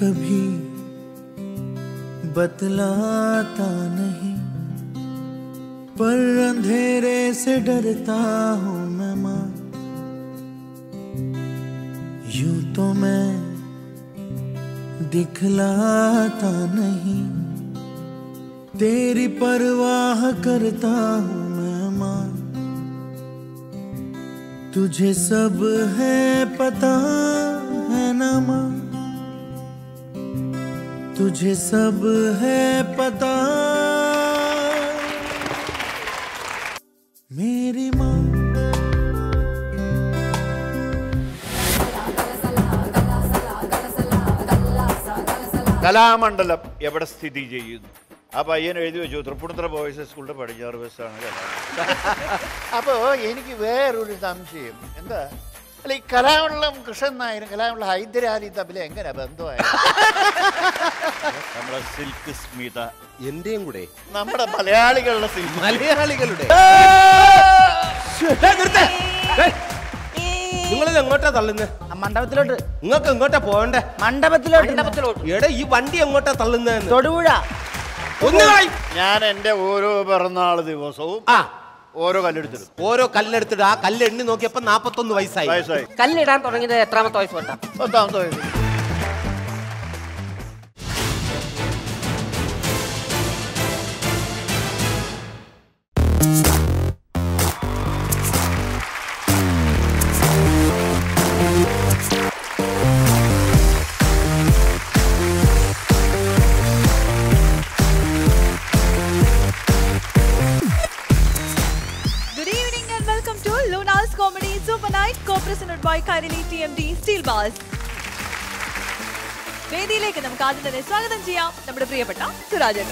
कभी बतलाता नहीं पर अंधेरे से डरता हूं मैं मां यूं तो मैं दिखलाता नहीं तेरी परवाह करता हूं मैं मां तुझे सब है पता है ना मां तुझे सब है पता मेरी माँ കലാമണ്ഡലം എവിടെ സ്ഥിതി ചെയ്യുന്നു ആ പയ്യൻ എഴുതി വെച്ചു തൃപ്പൂണിത്തുറ ബോയ്സ് സ്കൂളിന്റെ പടിഞ്ഞാറ് ബസ്സാണ് കലാമണ്ഡലം അപ്പോൾ എനിക്ക് വേറൊരു സംശയം എന്താ അല്ല ഈ കലാമണ്ഡലം കൃഷ്ണൻ നായരും കലാമണ്ഡലം ഹൈദരാലി തമ്മിൽ എങ്ങനെ ബന്ധമായി നമ്മുടെ സിൽക്ക് സ്മിത എന്റെയും കൂടെ നമ്മുടെ മലയാളികളുടെ സിൽക്ക് മലയാളികളുടെ നിങ്ങളിത് എങ്ങോട്ടാ തള്ളുന്നത് മണ്ഡപത്തിലോട്ട് നിങ്ങൾക്ക് എങ്ങോട്ടാ പോകണ്ടേ മണ്ഡപത്തിലോട്ട് മണ്ഡപത്തിലോട്ട് എടാ ഈ വണ്ടി എങ്ങോട്ടാ തള്ളുന്നതെന്ന് തൊടുപുഴ ഒന്നുകളായി ഞാൻ എൻ്റെ ഓരോ പിറന്നാൾ ദിവസവും ആ ഓരോ കല്ലെടുത്തിരുന്നു ഓരോ കല്ലെടുത്തിട്ട് ആ കല്ല് എണ്ണി നോക്കിയപ്പോ നാപ്പത്തൊന്ന് വയസ്സായി വയസ്സായി കല്ലിടാൻ തുടങ്ങിയത് എത്രാമത്തെ വയസ്സ് തൊട്ടാ പത്താമത്തെ വയസ്സ് Good evening and welcome to Luna's Comedy Super Night, co-presented by Kairali TMD Steel Bars. വേദിയിലേക്ക് നമുക്ക് ആദ്യം തന്നെ സ്വാഗതം ചെയ്യാം നമ്മുടെ പ്രിയപ്പെട്ട സുരാജൻ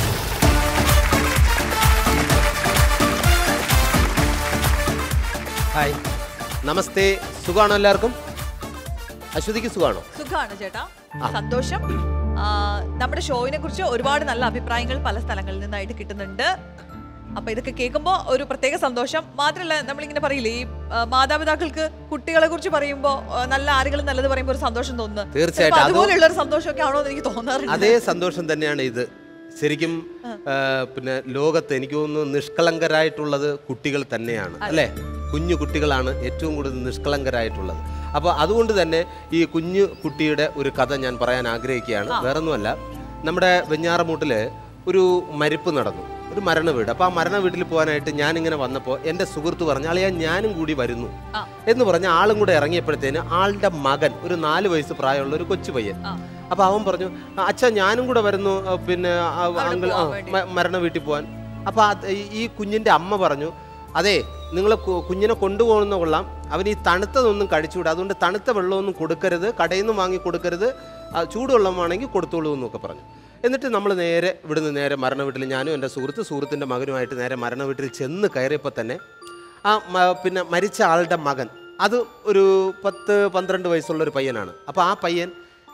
ഹായ് നമസ്തേ സുഖാണോ എല്ലാവർക്കും അശ്വതിക്ക് സുഖാണോ സുഖാണ് ചേട്ടാ സന്തോഷം ആ, നമ്മുടെ ഷോയിനെ കുറിച്ച് ഒരുപാട് നല്ല അഭിപ്രായങ്ങൾ പല സ്ഥലങ്ങളിൽ നിന്നായിട്ട് കിട്ടുന്നുണ്ട് അപ്പൊ ഇതൊക്കെ കേൾക്കുമ്പോൾ ഒരു പ്രത്യേക സന്തോഷം മാത്രമല്ല നമ്മളിങ്ങനെ പറയില്ലേ ഈ ആ, മാതാപിതാക്കൾക്ക് കുട്ടികളെ കുറിച്ച് പറയുമ്പോൾ നല്ല ആരെങ്കിലും നല്ലത് പറയുമ്പോൾ ഒരു സന്തോഷം തോന്നുന്നു തീർച്ചയായിട്ടും. ചിലപ്പോ അത് അതുപോലെയുള്ള ഒരു സന്തോഷമൊക്കെ ആണോ എന്ന് എനിക്ക് തോന്നാറുണ്ട് അതേ സന്തോഷം തന്നെയാണ് ഇത് ശരിക്കും ആ, പിന്നെ ലോകത്ത് എനിക്ക് തോന്നുന്നു നിഷ്കളങ്കരായിട്ടുള്ളത് കുട്ടികൾ തന്നെയാണ് അല്ലേ കുഞ്ഞു കുട്ടികളാണ് ഏറ്റവും കൂടുതൽ നിഷ്കളങ്കരായിട്ടുള്ളത് അപ്പോൾ അതുകൊണ്ട് തന്നെ ഈ കുഞ്ഞു കുട്ടിയുടെ ഒരു കഥ ഞാൻ പറയാൻ ആഗ്രഹിക്കുകയാണ് വേറൊന്നുമല്ല നമ്മുടെ വെഞ്ഞാറമൂട്ടില് ഒരു മരിപ്പ് നടന്നു ഒരു മരണ വീട് അപ്പോൾ ആ മരണ വീട്ടിൽ പോകാനായിട്ട് ഞാനിങ്ങനെ വന്നപ്പോൾ എൻ്റെ സുഹൃത്ത് പറഞ്ഞു അളിയാ ഞാനും കൂടി വരുന്നു ആ. എന്ന് പറഞ്ഞ് ആളും കൂടെ ഇറങ്ങിയപ്പോഴത്തേന് ആളുടെ മകൻ ഒരു നാല് വയസ്സ് പ്രായമുള്ള ഒരു കൊച്ചു പയ്യൻ ആ. അപ്പൊ അവൻ പറഞ്ഞു അച്ഛാ ഞാനും കൂടെ വരുന്നു ആ, പിന്നെ ആ, അങ്കിൾ ആ, പോവാൻ വേണ്ടി. മ- മരണ വീട്ടിൽ പോവാൻ അപ്പൊ അത് ഈ- ഈ കുഞ്ഞിന്റെ അമ്മ പറഞ്ഞു അതെ നിങ്ങൾ കുഞ്ഞിനെ കൊണ്ടുപോകുന്ന കൊള്ളാം അവൻ ഈ തണുത്തതൊന്നും കഴിച്ചുകൂടാ അതുകൊണ്ട് തണുത്ത വെള്ളമൊന്നും കൊടുക്കരുത് കടയിൽ നിന്ന് വാങ്ങി കൊടുക്കരുത് ആ, ചൂടുവെള്ളം വേണമെങ്കിൽ കൊടുത്തോളൂ എന്നൊക്കെ പറഞ്ഞു എന്നിട്ട് നമ്മൾ നേരെ ഇവിടുന്ന് നേരെ മരണ വീട്ടിൽ ഞാനും എൻ്റെ സുഹൃത്ത് സുഹൃത്തിൻ്റെ മകനുമായിട്ട് നേരെ മരണ വീട്ടിൽ ചെന്ന് കയറിയപ്പോൾ തന്നെ ആ മ- പിന്നെ മരിച്ച ആളുടെ മകൻ അത് ഒരു പത്ത് പന്ത്രണ്ട് വയസ്സുള്ള ഒരു പയ്യനാണ് അപ്പോൾ ആ പയ്യൻ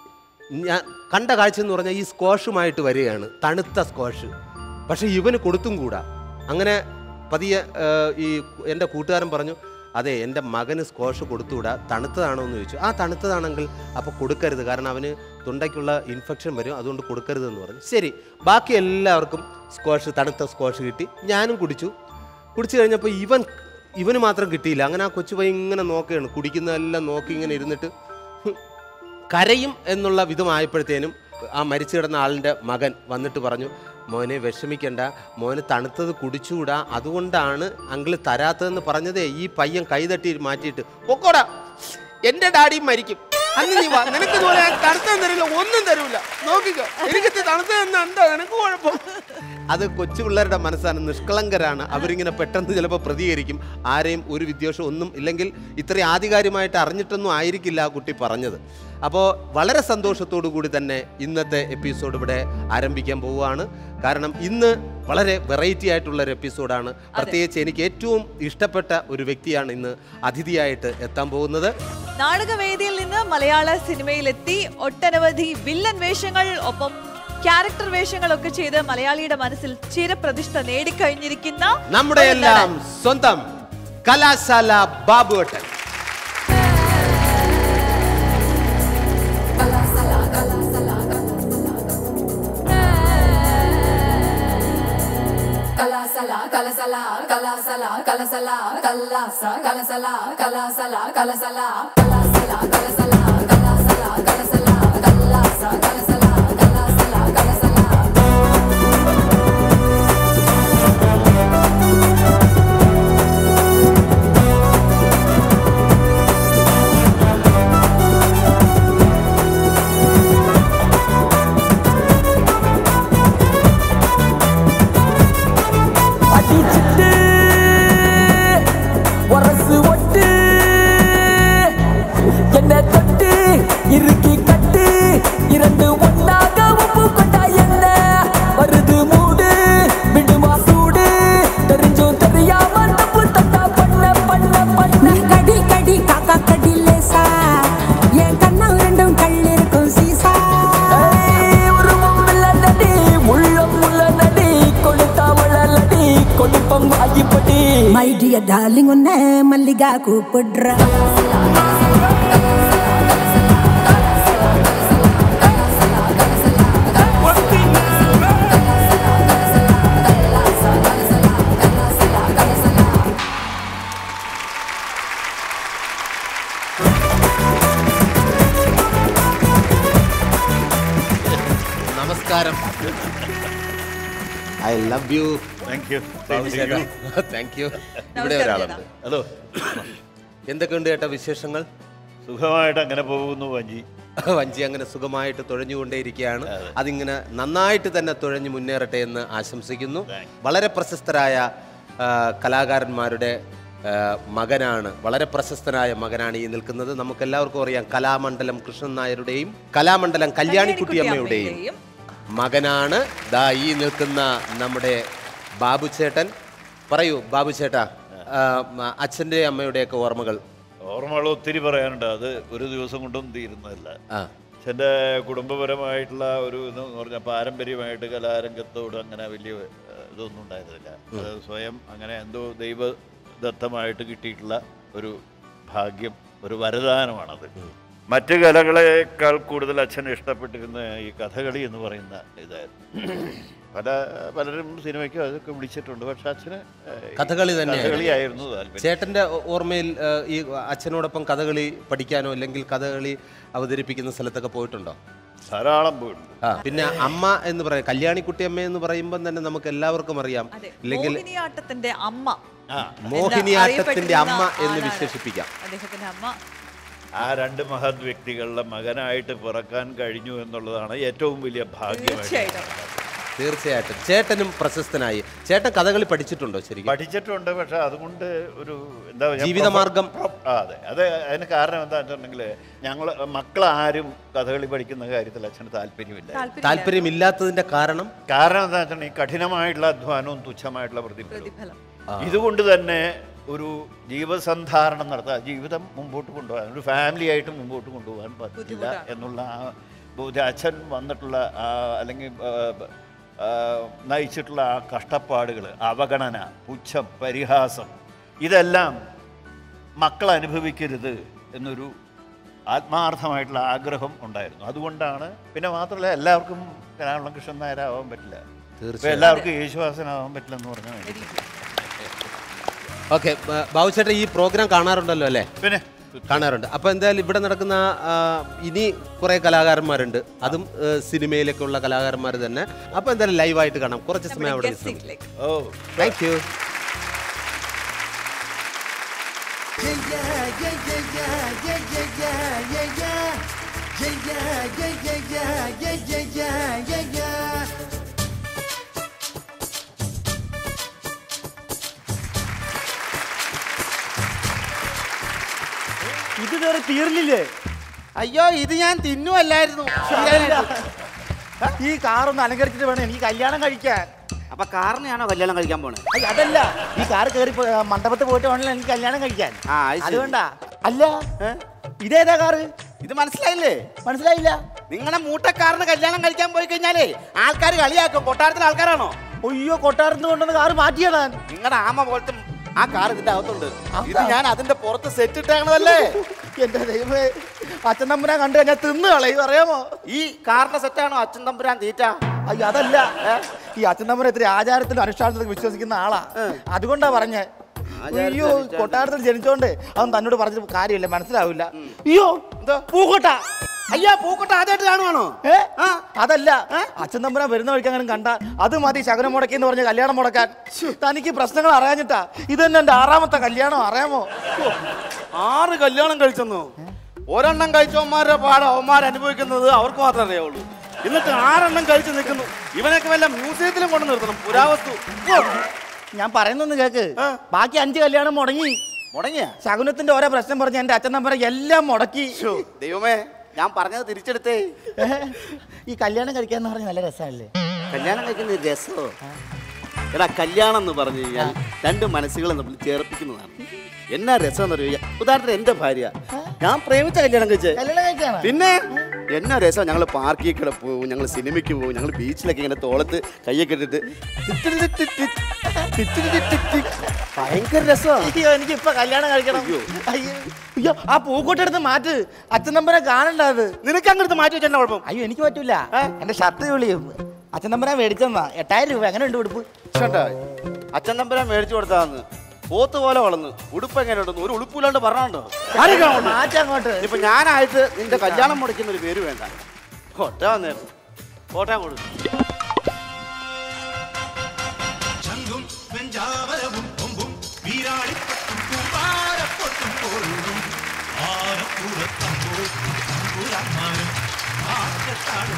ഞാൻ കണ്ട കാഴ്ച എന്ന് പറഞ്ഞാൽ ഈ സ്ക്വാഷുമായിട്ട് വരികയാണ് തണുത്ത സ്ക്വാഷ് പക്ഷെ ഇവന് കൊടുത്തും കൂടാ അങ്ങനെ പതിയെ ആ, ഈ എൻ്റെ കൂട്ടുകാരൻ പറഞ്ഞു അതെ എൻ്റെ മകന് സ്ക്വാഷ് കൊടുത്തുകൂടാ തണുത്തതാണോ എന്ന് ചോദിച്ചു ആ തണുത്തതാണെങ്കിൽ അപ്പോൾ കൊടുക്കരുത് കാരണം അവന് തൊണ്ടയ്ക്കുള്ള ഇൻഫെക്ഷൻ വരും അതുകൊണ്ട് കൊടുക്കരുതെന്ന് പറഞ്ഞു ശരി ബാക്കി എല്ലാവർക്കും സ്ക്വാഷ് തണുത്ത സ്ക്വാഷ് കിട്ടി ഞാനും കുടിച്ചു കുടിച്ചു കഴിഞ്ഞപ്പോൾ ഇവൻ ഇവന് മാത്രം കിട്ടിയില്ല അങ്ങനെ ആ കൊച്ചു പയ്യൻ ഇങ്ങനെ നോക്കുകയാണ് കുടിക്കുന്നതെല്ലാം നോക്കി ഇങ്ങനെ ഇരുന്നിട്ട് ഹും, കരയും എന്നുള്ള വിധമായപ്പോഴത്തേനും ആ മരിച്ചു കിടന്ന ആളിൻ്റെ മകൻ വന്നിട്ട് പറഞ്ഞു മോനെ വിഷമിക്കണ്ട മോന് തണുത്തത് കുടിച്ചുകൂടാ അതുകൊണ്ടാണ് അങ്കിള് തരാത്തതെന്ന് പറഞ്ഞതേ ഈ പയ്യൻ കൈതട്ടി മാറ്റിയിട്ട് പൊക്കോടാ എൻ്റെ ഡാഡിയും മരിക്കും അന്ന് നീ വാ നിനക്ക് ഇതുപോലെ ഞാൻ തണുത്തതും തരില്ല ഒന്നും തരൂല നോക്കിക്കോ എനിക്ക് തണുത്തതെന്ന് എന്താ നിനക്ക് കുഴപ്പം അത് കൊച്ചു പിള്ളേരുടെ മനസ്സാണ് നിഷ്കളങ്കരാണ് അവരിങ്ങനെ പെട്ടെന്ന് ചിലപ്പോൾ പ്രതികരിക്കും ആരെയും ഒരു വിദ്വേഷം ഒന്നും ഇല്ലെങ്കിൽ ഇത്രയും ആധികാരികമായിട്ട് അറിഞ്ഞിട്ടൊന്നും ആയിരിക്കില്ല ആ കുട്ടി പറഞ്ഞത് അപ്പോൾ വളരെ സന്തോഷത്തോടു കൂടി തന്നെ ഇന്നത്തെ എപ്പിസോഡ് ഇവിടെ ആരംഭിക്കാൻ പോവുകയാണ് കാരണം ഇന്ന് വളരെ വെറൈറ്റി ആയിട്ടുള്ള ഒരു എപ്പിസോഡാണ് പ്രത്യേകിച്ച് എനിക്ക് ഏറ്റവും ഇഷ്ടപ്പെട്ട ഒരു വ്യക്തിയാണ് ഇന്ന് അതിഥിയായിട്ട് എത്താൻ പോകുന്നത് നാടകവേദിയിൽ നിന്ന് മലയാള സിനിമയിലെത്തി ഒട്ടനവധി വില്ലൻ വേഷങ്ങൾ ഒപ്പം ക്യാരക്ടർ വേഷങ്ങളൊക്കെ ചെയ്ത് മലയാളിയുടെ മനസ്സിൽ ചിരപ്രതിഷ്ഠ നേടിക്കഴിഞ്ഞിരിക്കുന്ന നമ്മുടെ ഒരു എല്ലാം നടൻ. സ്വന്തം കലാശാല ബാബുവട്ടൻ കലാശാല కలసల కలసల కలసల కల్లాస కలసల కలసల కలసల కలసల కలసల కలసల కలసల కల్లాస కలసల కలసల కలసల அடிச்சிட்டு உரசு ஒட்டு என்ன தொட்டு இறுக்கி கட்டு இரண்டு ஒன்னாக உப்பு கொண்டா என்ன வருது மூடு விடுமா சூடு தெரிஞ்சும் தெரியாம தப்பு தட்டா பண்ண பண்ண பண்ண கடி கடி காக்கா கடி லேசா என் கண்ணம் ரெண்டும் கள்ளிருக்கும் சீசா ஏய், உருவம் இல்லடி உள்ளம் உள்ளடி கொடுத்தா வளலடி கொடுப்பம் வாங்கிப்படி மை டியர் டார்லிங் உன்னை மல்லிகா கூப்பிடுற നമസ്കാരം I love you thank you thank you ഇവിടെ ഒരാളുണ്ട് ഹലോ എന്തൊക്കെയുണ്ട് ചേട്ടാ വിശേഷങ്ങൾ സുഖമായിട്ട് അങ്ങനെ പോകുന്നു വഞ്ചി വഞ്ചി അങ്ങനെ സുഖമായിട്ട് തുഴഞ്ഞുകൊണ്ടേയിരിക്കുകയാണ് അതിങ്ങനെ നന്നായിട്ട് തന്നെ തുഴഞ്ഞു മുന്നേറട്ടെ എന്ന് ആശംസിക്കുന്നു വളരെ പ്രശസ്തരായ ആ, കലാകാരന്മാരുടെ ആ, മകനാണ് വളരെ പ്രശസ്തനായ മകനാണ് ഈ നിൽക്കുന്നത് നമുക്ക് എല്ലാവർക്കും അറിയാം കലാമണ്ഡലം കൃഷ്ണൻ നായരുടെയും കലാമണ്ഡലം കല്യാണിക്കുട്ടിയമ്മയുടെയും മകനാണ് ദാ ഈ നിൽക്കുന്ന നമ്മുടെ ബാബു ചേട്ടൻ പറയൂ ബാബു ചേട്ടാ ആ, മ- അച്ഛൻ്റെ അമ്മയുടെയൊക്കെ ഓർമ്മകൾ ഓർമ്മകൾ ഒത്തിരി പറയാനുണ്ട് അത് ഒരു ദിവസം കൊണ്ടൊന്നും തീരുന്നതല്ല ആ എൻ്റെ കുടുംബപരമായിട്ടുള്ള ഒരു എന്ന് പറഞ്ഞാൽ പാരമ്പര്യമായിട്ട് കലാരംഗത്തോട് അങ്ങനെ വലിയ ഏഹ്, ഇതൊന്നും ഉണ്ടായിരുന്നില്ല അത് സ്വയം അങ്ങനെ എന്തോ ദൈവദത്തമായിട്ട് കിട്ടിയിട്ടുള്ള ഒരു ഭാഗ്യം ഒരു വരദാനമാണത് മറ്റ് കലകളെക്കാൾ കൂടുതൽ അച്ഛൻ ഇഷ്ടപ്പെട്ടിരുന്ന ഈ കഥകളി എന്ന് പറയുന്ന ഇതായിരുന്നു പല പലരും സിനിമയ്ക്കും അതൊക്കെ വിളിച്ചിട്ടുണ്ട് പക്ഷെ അച്ഛന് ഏഹ്, ഈ കഥകളി തന്നെയായിരുന്നു. കഥകളിയായിരുന്നു താല്പര്യം ചേട്ടന്റെ ഓ- ഓർമ്മയിൽ ആ, ഈ അച്ഛനോടൊപ്പം കഥകളി പഠിക്കാനോ അല്ലെങ്കിൽ കഥകളി അവതരിപ്പിക്കുന്ന സ്ഥലത്തൊക്കെ പോയിട്ടുണ്ടോ ധാരാളം പോയിട്ടുണ്ട് ആ, പിന്നെ അമ്മ എന്ന് പറയാം കല്യാണിക്കുട്ടിയമ്മ എന്ന് പറയുമ്പോൾ തന്നെ നമുക്ക് എല്ലാവർക്കും അറിയാം അതെ ഇല്ലെങ്കിൽ മോഹിനിയാട്ടത്തിന്റെ അമ്മ മോഹിനിയാട്ടത്തിന്റെ അമ്മ അറിയപ്പെട്ടിരുന്ന എന്ന് ആളാണ്. വിശേഷിപ്പിക്കാം അദ്ദേഹത്തിന്റെ അമ്മ ആ രണ്ട് മഹത് വ്യക്തികളുടെ മകനായിട്ട് പിറക്കാൻ കഴിഞ്ഞു എന്നുള്ളതാണ് ഏറ്റവും വലിയ ഭാഗ്യമായിട്ട് തീർച്ചയായിട്ടും തീർച്ചയായിട്ടും ചേട്ടനും പ്രശസ്തനായി ചേട്ടൻ കഥകളി പഠിച്ചിട്ടുണ്ടോ ശരിക്കും പഠിച്ചിട്ടുണ്ട് പക്ഷെ അതുകൊണ്ട് ഒരു എന്താ പറയാ, ജീവിതമാർഗം. പ്രൊ- ആ, അതെ അത് അതിന് കാരണം എന്താ വെച്ചിട്ടുണ്ടെങ്കിൽ ഞങ്ങൾ മക്കളാരും കഥകളി പഠിക്കുന്ന കാര്യത്തിൽ അച്ഛന് താല്പര്യമില്ല താല്പര്യം താല്പര്യമില്ലാത്തതിന്റെ കാരണം കാരണം എന്താ വെച്ചിട്ടുണ്ടെങ്കിൽ കഠിനമായിട്ടുള്ള അധ്വാനവും തുച്ഛമായിട്ടുള്ള പ്രതിഫലവും പ്രതിഫലം ഇതുകൊണ്ട് തന്നെ ഒരു ജീവസന്ധാരണം നടത്താൻ ജീവിതം മുമ്പോട്ട് കൊണ്ടുപോകാൻ ഒരു ഫാമിലി ആയിട്ട് മുമ്പോട്ട് കൊണ്ടുപോകാൻ പറ്റില്ല ബുദ്ധിമുട്ടാണ്. എന്നുള്ള ആ ബോധ്യം അച്ഛൻ വന്നിട്ടുള്ള ആ അല്ലെങ്കിൽ ആ, ആ, നയിച്ചിട്ടുള്ള ആ കഷ്ടപ്പാടുകൾ അവഗണന പുച്ഛം പരിഹാസം ഇതെല്ലാം മക്കൾ അനുഭവിക്കരുത് എന്നൊരു ആത്മാർത്ഥമായിട്ടുള്ള ആഗ്രഹം ഉണ്ടായിരുന്നു അതുകൊണ്ടാണ് പിന്നെ മാത്രമല്ല എല്ലാവർക്കും കലാകുളം കൃഷ്ണൻ നായരാവാൻ പറ്റില്ല ഇപ്പൊ തീർച്ചയായും എല്ലാവർക്കും യേശുദാസനാവാൻ പറ്റില്ല എന്ന് പറഞ്ഞാൽ മതി. ഓക്കെ ബാബു ചേട്ടൻ ഈ പ്രോഗ്രാം കാണാറുണ്ടല്ലോ അല്ലേ പിന്നെ കാണാറുണ്ട് അപ്പൊ എന്തായാലും ഇവിടെ നടക്കുന്ന ആ, ഇനി കുറെ കലാകാരന്മാരുണ്ട് അതും ഏ, സിനിമയിലൊക്കെ ഉള്ള കലാകാരന്മാർ തന്നെ അപ്പൊ എന്തായാലും ലൈവായിട്ട് കാണാം കുറച്ച് സമയം അവിടെ Guest seat-ലേക്ക്. ഓ താങ്ക് യു ഇതുവരെ തീർന്നില്ലേ അയ്യോ ഇത് ഞാൻ തിന്നുമല്ലായിരുന്നു ഈ കാറൊന്ന് അലങ്കരിച്ചിട്ട് വേണം എനിക്ക് കല്യാണം കഴിക്കാൻ അപ്പൊ കാറിനെയാണോ കല്യാണം കഴിക്കാൻ പോണേ അയ്യ, അതല്ല ഈ കാർ കയറി പോ- മണ്ഡപത്തിൽ പോയിട്ട് വേണമല്ലോ എനിക്ക് കല്യാണം കഴിക്കാൻ ആ അത് ശരി. അതുകൊണ്ടാ അല്ല ഇതേതാ കാറ് ഇത് മനസ്സിലായില്ലേ മനസ്സിലായില്ല നിങ്ങളുടെ മൂട്ടക്കാരന് കല്യാണം കഴിക്കാൻ പോയി കഴിഞ്ഞാലേ ആൾക്കാർ കളിയാക്കും കൊട്ടാരത്തിലെ ആൾക്കാരാണോ അയ്യോ കൊട്ടാരത്തിന് കൊണ്ടുവന്ന് കാറ് മാറ്റിയതാ നിങ്ങളുടെ ആമ പോലത്തെ ആ കാർ ഇതിന്റെ അകത്തുണ്ട് ഇത് ഞാൻ അതിന്റെ പുറത്ത് സെറ്റ് ഇട്ടേക്കണതല്ലേ എന്റെ ദൈവമേ അച്ഛൻ തമ്പുരാൻ കണ്ടു കഴിഞ്ഞാൽ തിന്നു കളയും അറിയാമോ ഈ കാറിന്റെ സെറ്റാണോ അച്ഛൻ തമ്പുരാൻ തീറ്റ അയ്യോ അതല്ല ഈ അച്ഛൻ തമ്പുരാൻ ഇത്തിരി ആചാരത്തിലും അനുഷ്ഠാനത്തിലും വിശ്വസിക്കുന്ന ആളാ അതുകൊണ്ടാ പറഞ്ഞേ അയ്യോ കൊട്ടാരത്തിൽ ജനിച്ചോണ്ട് അവൻ തന്നോട് പറഞ്ഞ കാര്യമില്ല മനസ്സിലാവില്ല അയ്യോ പൂക്കോട്ട അയ്യാ പൂക്കോട്ട ആദ്യമായിട്ട് കാണുവാണോ ഏ അതല്ല അച്ഛൻ തമ്പുരാൻ വരുന്ന വഴിക്ക് അങ്ങനെ കണ്ട അത് മതി ശകനം മുടക്കി എന്ന് പറഞ്ഞ കല്യാണം മുടക്കാൻ തനിക്ക് പ്രശ്നങ്ങൾ അറിയാഞ്ഞിട്ടാ ഇത് തന്നെ എന്റെ ആറാമത്തെ കല്യാണം അറിയാമോ ആറ് കല്യാണം കഴിച്ചെന്നോ ഒരെണ്ണം കഴിച്ചവന്മാരുടെ പാട് അവന്മാർ അനുഭവിക്കുന്നത് അവർക്ക് മാത്രമേ അറിയാവുള്ളൂ എന്നിട്ട് ആറെണ്ണം കഴിച്ച് നിൽക്കുന്നു ഇവനൊക്കെ വല്ല മ്യൂസിയത്തിലും കൊണ്ട് നിർത്തണം പുരാവസ്തു ഞാൻ പറയുന്നൊന്ന് കേക്ക് ബാക്കി അഞ്ച് കല്യാണം മുടങ്ങി മുടങ്ങിയ ശകുനത്തിന്റെ ഓരോ പ്രശ്നം പറഞ്ഞ് എന്റെ അച്ഛൻ തമ്പുരാൻ എല്ലാം മുടക്കി ദൈവമേ ഞാൻ പറഞ്ഞത് തിരിച്ചെടുത്തേ ഏ? ഈ കല്യാണം കഴിക്കാന്ന് പറഞ്ഞ നല്ല രസമല്ലേ കല്യാണം കഴിക്കുന്ന രസമോ എടാ കല്യാണം എന്ന് പറഞ്ഞു കഴിഞ്ഞാൽ രണ്ട് മനസ്സുകളെ നമ്മൾ ചേർപ്പിക്കുന്നതാണ് എന്നാ രസം എന്ന് പറയുക ഉദാഹരണത്തിന് എന്റെ ഭാര്യ ഞാൻ പ്രേമിച്ച കല്യാണം കഴിച്ചേ കല്യാണം കഴിക്കാണ് പിന്നെ എന്നാ രസം ഞങ്ങൾ പാർക്കിൽ കൂടെ പോകും ഞങ്ങൾ സിനിമയ്ക്ക് പോകും ഞങ്ങൾ ബീച്ചിലൊക്കെ ഇങ്ങനെ തോളത്ത് കയ്യൊക്കെ ഇട്ടിട്ട് ടിറ്റിരി ടിറ്റി, ടിറ്റിരി ടിറ്റി. ഭയങ്കര രസമാണ് അയ്യോ എനിക്ക് ഇപ്പൊ കല്യാണം കഴിക്കണം അയ്യോ അയ്യോ ആ പൂക്കോട്ടെടുത്ത് മാറ്റ് അച്ഛൻ തമ്പുരാൻ കാണണ്ട അത് നിനക്ക് അങ്ങോട്ട് മാറ്റി വെച്ചാൽ കുഴപ്പം അയ്യോ എനിക്ക് പറ്റൂല എന്റെ ഷർട്ട് വിളിയും അച്ഛൻ തമ്പുരാൻ മേടിച്ചെന്നാ എട്ടായിരം രൂപ എങ്ങനെ ഉണ്ട് ഉടുപ്പ് ഷണ്ടാ അച്ഛൻ തമ്പുരാൻ മേടിച്ചു കൊടുത്താന്ന് പോത്ത് പോലെ വളർന്ന് ഉടുപ്പ് എങ്ങനെ ഉണ്ടെന്ന് ഒരു ഉടുപ്പില്ലാണ്ട് പറഞ്ഞോ മാറ്റം അങ്ങോട്ട് ഇപ്പൊ ഞാനായിട്ട് നിന്റെ കല്യാണം മുടക്കുന്ന ഒരു പേര് വേണ്ട കോട്ട വന്നേരം കോട്ടയം കൊടുക്കും ചങ്കും വെഞ്ചാവരവും കൊമ്പും വീരാളിപ്പട്ടും കൂമ്പാരപ്പൊട്ടും പോലും ആരപ്പുറത്തമ്പോ തമ്പുരാന്മാരും ആറ്റത്താടും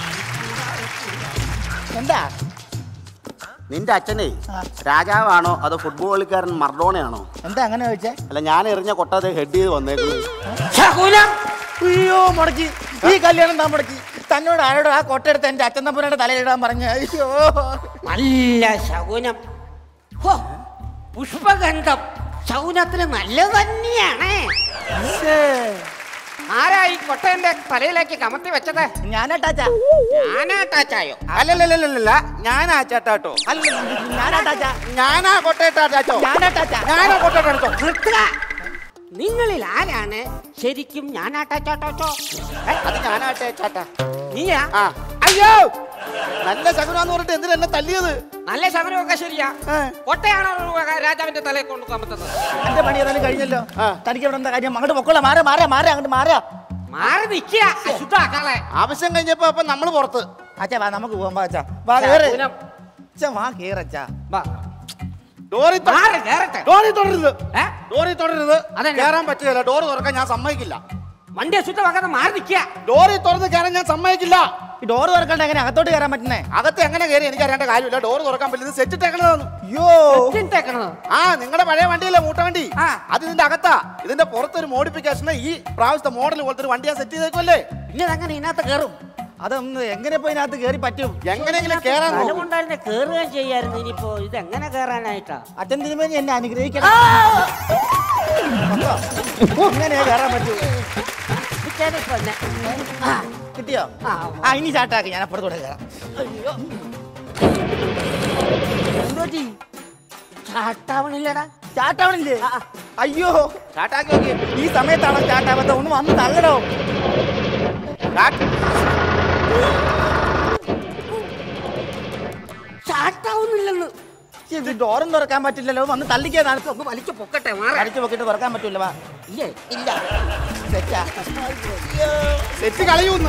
എന്താ നിന്റെ അച്ഛനെ രാജാവാണോ അതോ ഫുട്ബോൾ കളിക്കാരൻ മർഡോണയാണോ എന്താ അങ്ങനെ ചോദിച്ചേ അല്ല ഞാൻ എറിഞ്ഞ കൊട്ടാതെ ഹെഡ് ചെയ്ത് വന്നേക്കുന്നത് അയ്യോ മുടക്കി ഈ കല്യാണം താൻ മുടക്കി തന്നോട് ആരോട് ആ കൊട്ടെടുത്ത് എന്റെ അച്ഛൻ തമ്പുരാന്റെ തലയിലിടാൻ പറഞ്ഞു അയ്യോ നല്ല ശകുനം ഹോ, പുഷ്പഗന്ധം ശകുനത്തിന് നല്ലത് തന്നെയാണ് ആരാ ഈ കൊട്ടേന്റെ തലയിലേക്ക് കമത്തി വെച്ചത് ഞാനാട്ടാച്ചാ ഞാനാട്ടാച്ചായോ അല്ലല്ലല്ലല്ല ഞാനാ ചേട്ടാട്ടോ അല്ല ഞാനാട്ടാച്ചാ ഞാനാ കൊട്ടേട്ടാട്ടോ ഞാനാട്ടാച്ചാ ഞാനാ കൊട്ടേട്ടോ നിർത്തുക. നിങ്ങളിൽ ആരാണ് ശരിക്കും ഞാനാട്ടാച്ചാട്ടോ അത് ഞാനാട്ടെ ചേട്ടാ നീയാ ആ അയ്യോ നല്ല ശകുനാന്ന് പറഞ്ഞിട്ട് എന്തിനാ എന്നെ തല്ലിയത് നല്ല ശകുനമൊക്കെ ശരിയാ കൊട്ടയാണോ രാജാവിന്റെ തലയിൽ കൊണ്ട് കമത്തുന്നത് എന്റെ പണി ഏതായാലും കഴിഞ്ഞല്ലോ തനിക്ക് ഇവിടെ എന്താ കാര്യം അങ്ങോട്ട് പൊക്കോളാം മാറാ മാറാ മാറാ അങ്ങോട്ട് മാറാ മാറി നിൽക്കുക അശുദ്ധാക്കളെ ആവശ്യം കഴിഞ്ഞപ്പോ അപ്പൊ നമ്മള് പുറത്ത് അച്ഛാ വാ നമുക്ക് പോവാം വാ അച്ഛാ വാ കേറ് ശകുനം. അച്ഛാ വാ കേറച്ചാ വാ. ഡോറി തൊ- മാറി കേറട്ടെ ഡോറി തുടരുത് ഏ? ഡോറി തുടരുത് അതെന്നാ? കയറാൻ പറ്റുകയില്ല ഡോറ് തുറക്കാൻ ഞാൻ സമ്മതിക്കില്ല വണ്ടി അശുദ്ധമാക്കാതെ മാറി നിൽക്കുക ഡോറി തുറന്ന് കയറാൻ ഞാൻ സമ്മതിക്കില്ല ഈ ഡോറ് തുറക്കണ്ട എങ്ങനെ അകത്തോട്ട് കയറാൻ പറ്റുന്നേ അകത്ത് എങ്ങനെ കയറി എനിക്ക് അറിയേണ്ട കാര്യമില്ല ഡോറ് തുറക്കാൻ പറ്റില്ല സെറ്റ് ഇട്ടേക്കണതാണ് അയ്യോ ഇട്ടേക്കണത് ആ നിങ്ങളുടെ പഴയ വണ്ടിയല്ലേ മൂട്ടവണ്ടി ആ. അത് ഇതിന്റെ അകത്താ ഇതിന്റെ പുറത്തൊരു മോഡിഫിക്കേഷന് ഈ പ്രാവശ്യത്തെ മോഡൽ പോലത്തെ ഒരു വണ്ടി ഞാൻ സെറ്റ് ചെയ്തേക്കുമല്ലേ പിന്നെ അങ്ങനെ ഇതിനകത്ത് കയറും അതൊന്ന് എങ്ങനെ ഇപ്പൊ ഇതിനകത്ത് കയറി പറ്റും എങ്ങനെയെങ്കിലും കയറാൻ നോക്കും അതുകൊണ്ടായിരുന്നു കയറുകയും ചെയ്യായിരുന്നു ഇനിയിപ്പോ ഇത് എങ്ങനെ കയറാനായിട്ടാ അച്ഛൻ തിരുമേനി എന്നെ അനുഗ്രഹിക്കണം എങ്ങനെയാ കയറാൻ പറ്റൂ ഇപ്പൊ എന്നെ. ആ, കിട്ടിയോ ആ, ആ ഇനി ചാട്ടാക്കി ഞാൻ അപ്പുറത്തൂടെ കയറാം എന്തോറ്റി? ചാട്ടാവണില്ലടാ ചാട്ടാവണില്ലേ അയ്യോ ചാട്ടാക്കി നോക്കി ഈ സമയത്താണോ ചാട്ടാവാത്ത ഒന്ന് വന്ന് തള്ളടോ ചാട്ടാവുന്നില്ലെന്ന് ഇത് ഡോറും തുറക്കാൻ പറ്റില്ലല്ലോ വന്ന് തള്ളിക്കാതാണ് ഒന്ന് വലിച്ചു പൊക്കട്ടെ മാറി അടിച്ചു പൊക്കിട്ട് തുറക്കാൻ പറ്റൂല വാ ഇല്ലേ ഇല്ല സെറ്റാ സെറ്റ് കളയൂന്ന്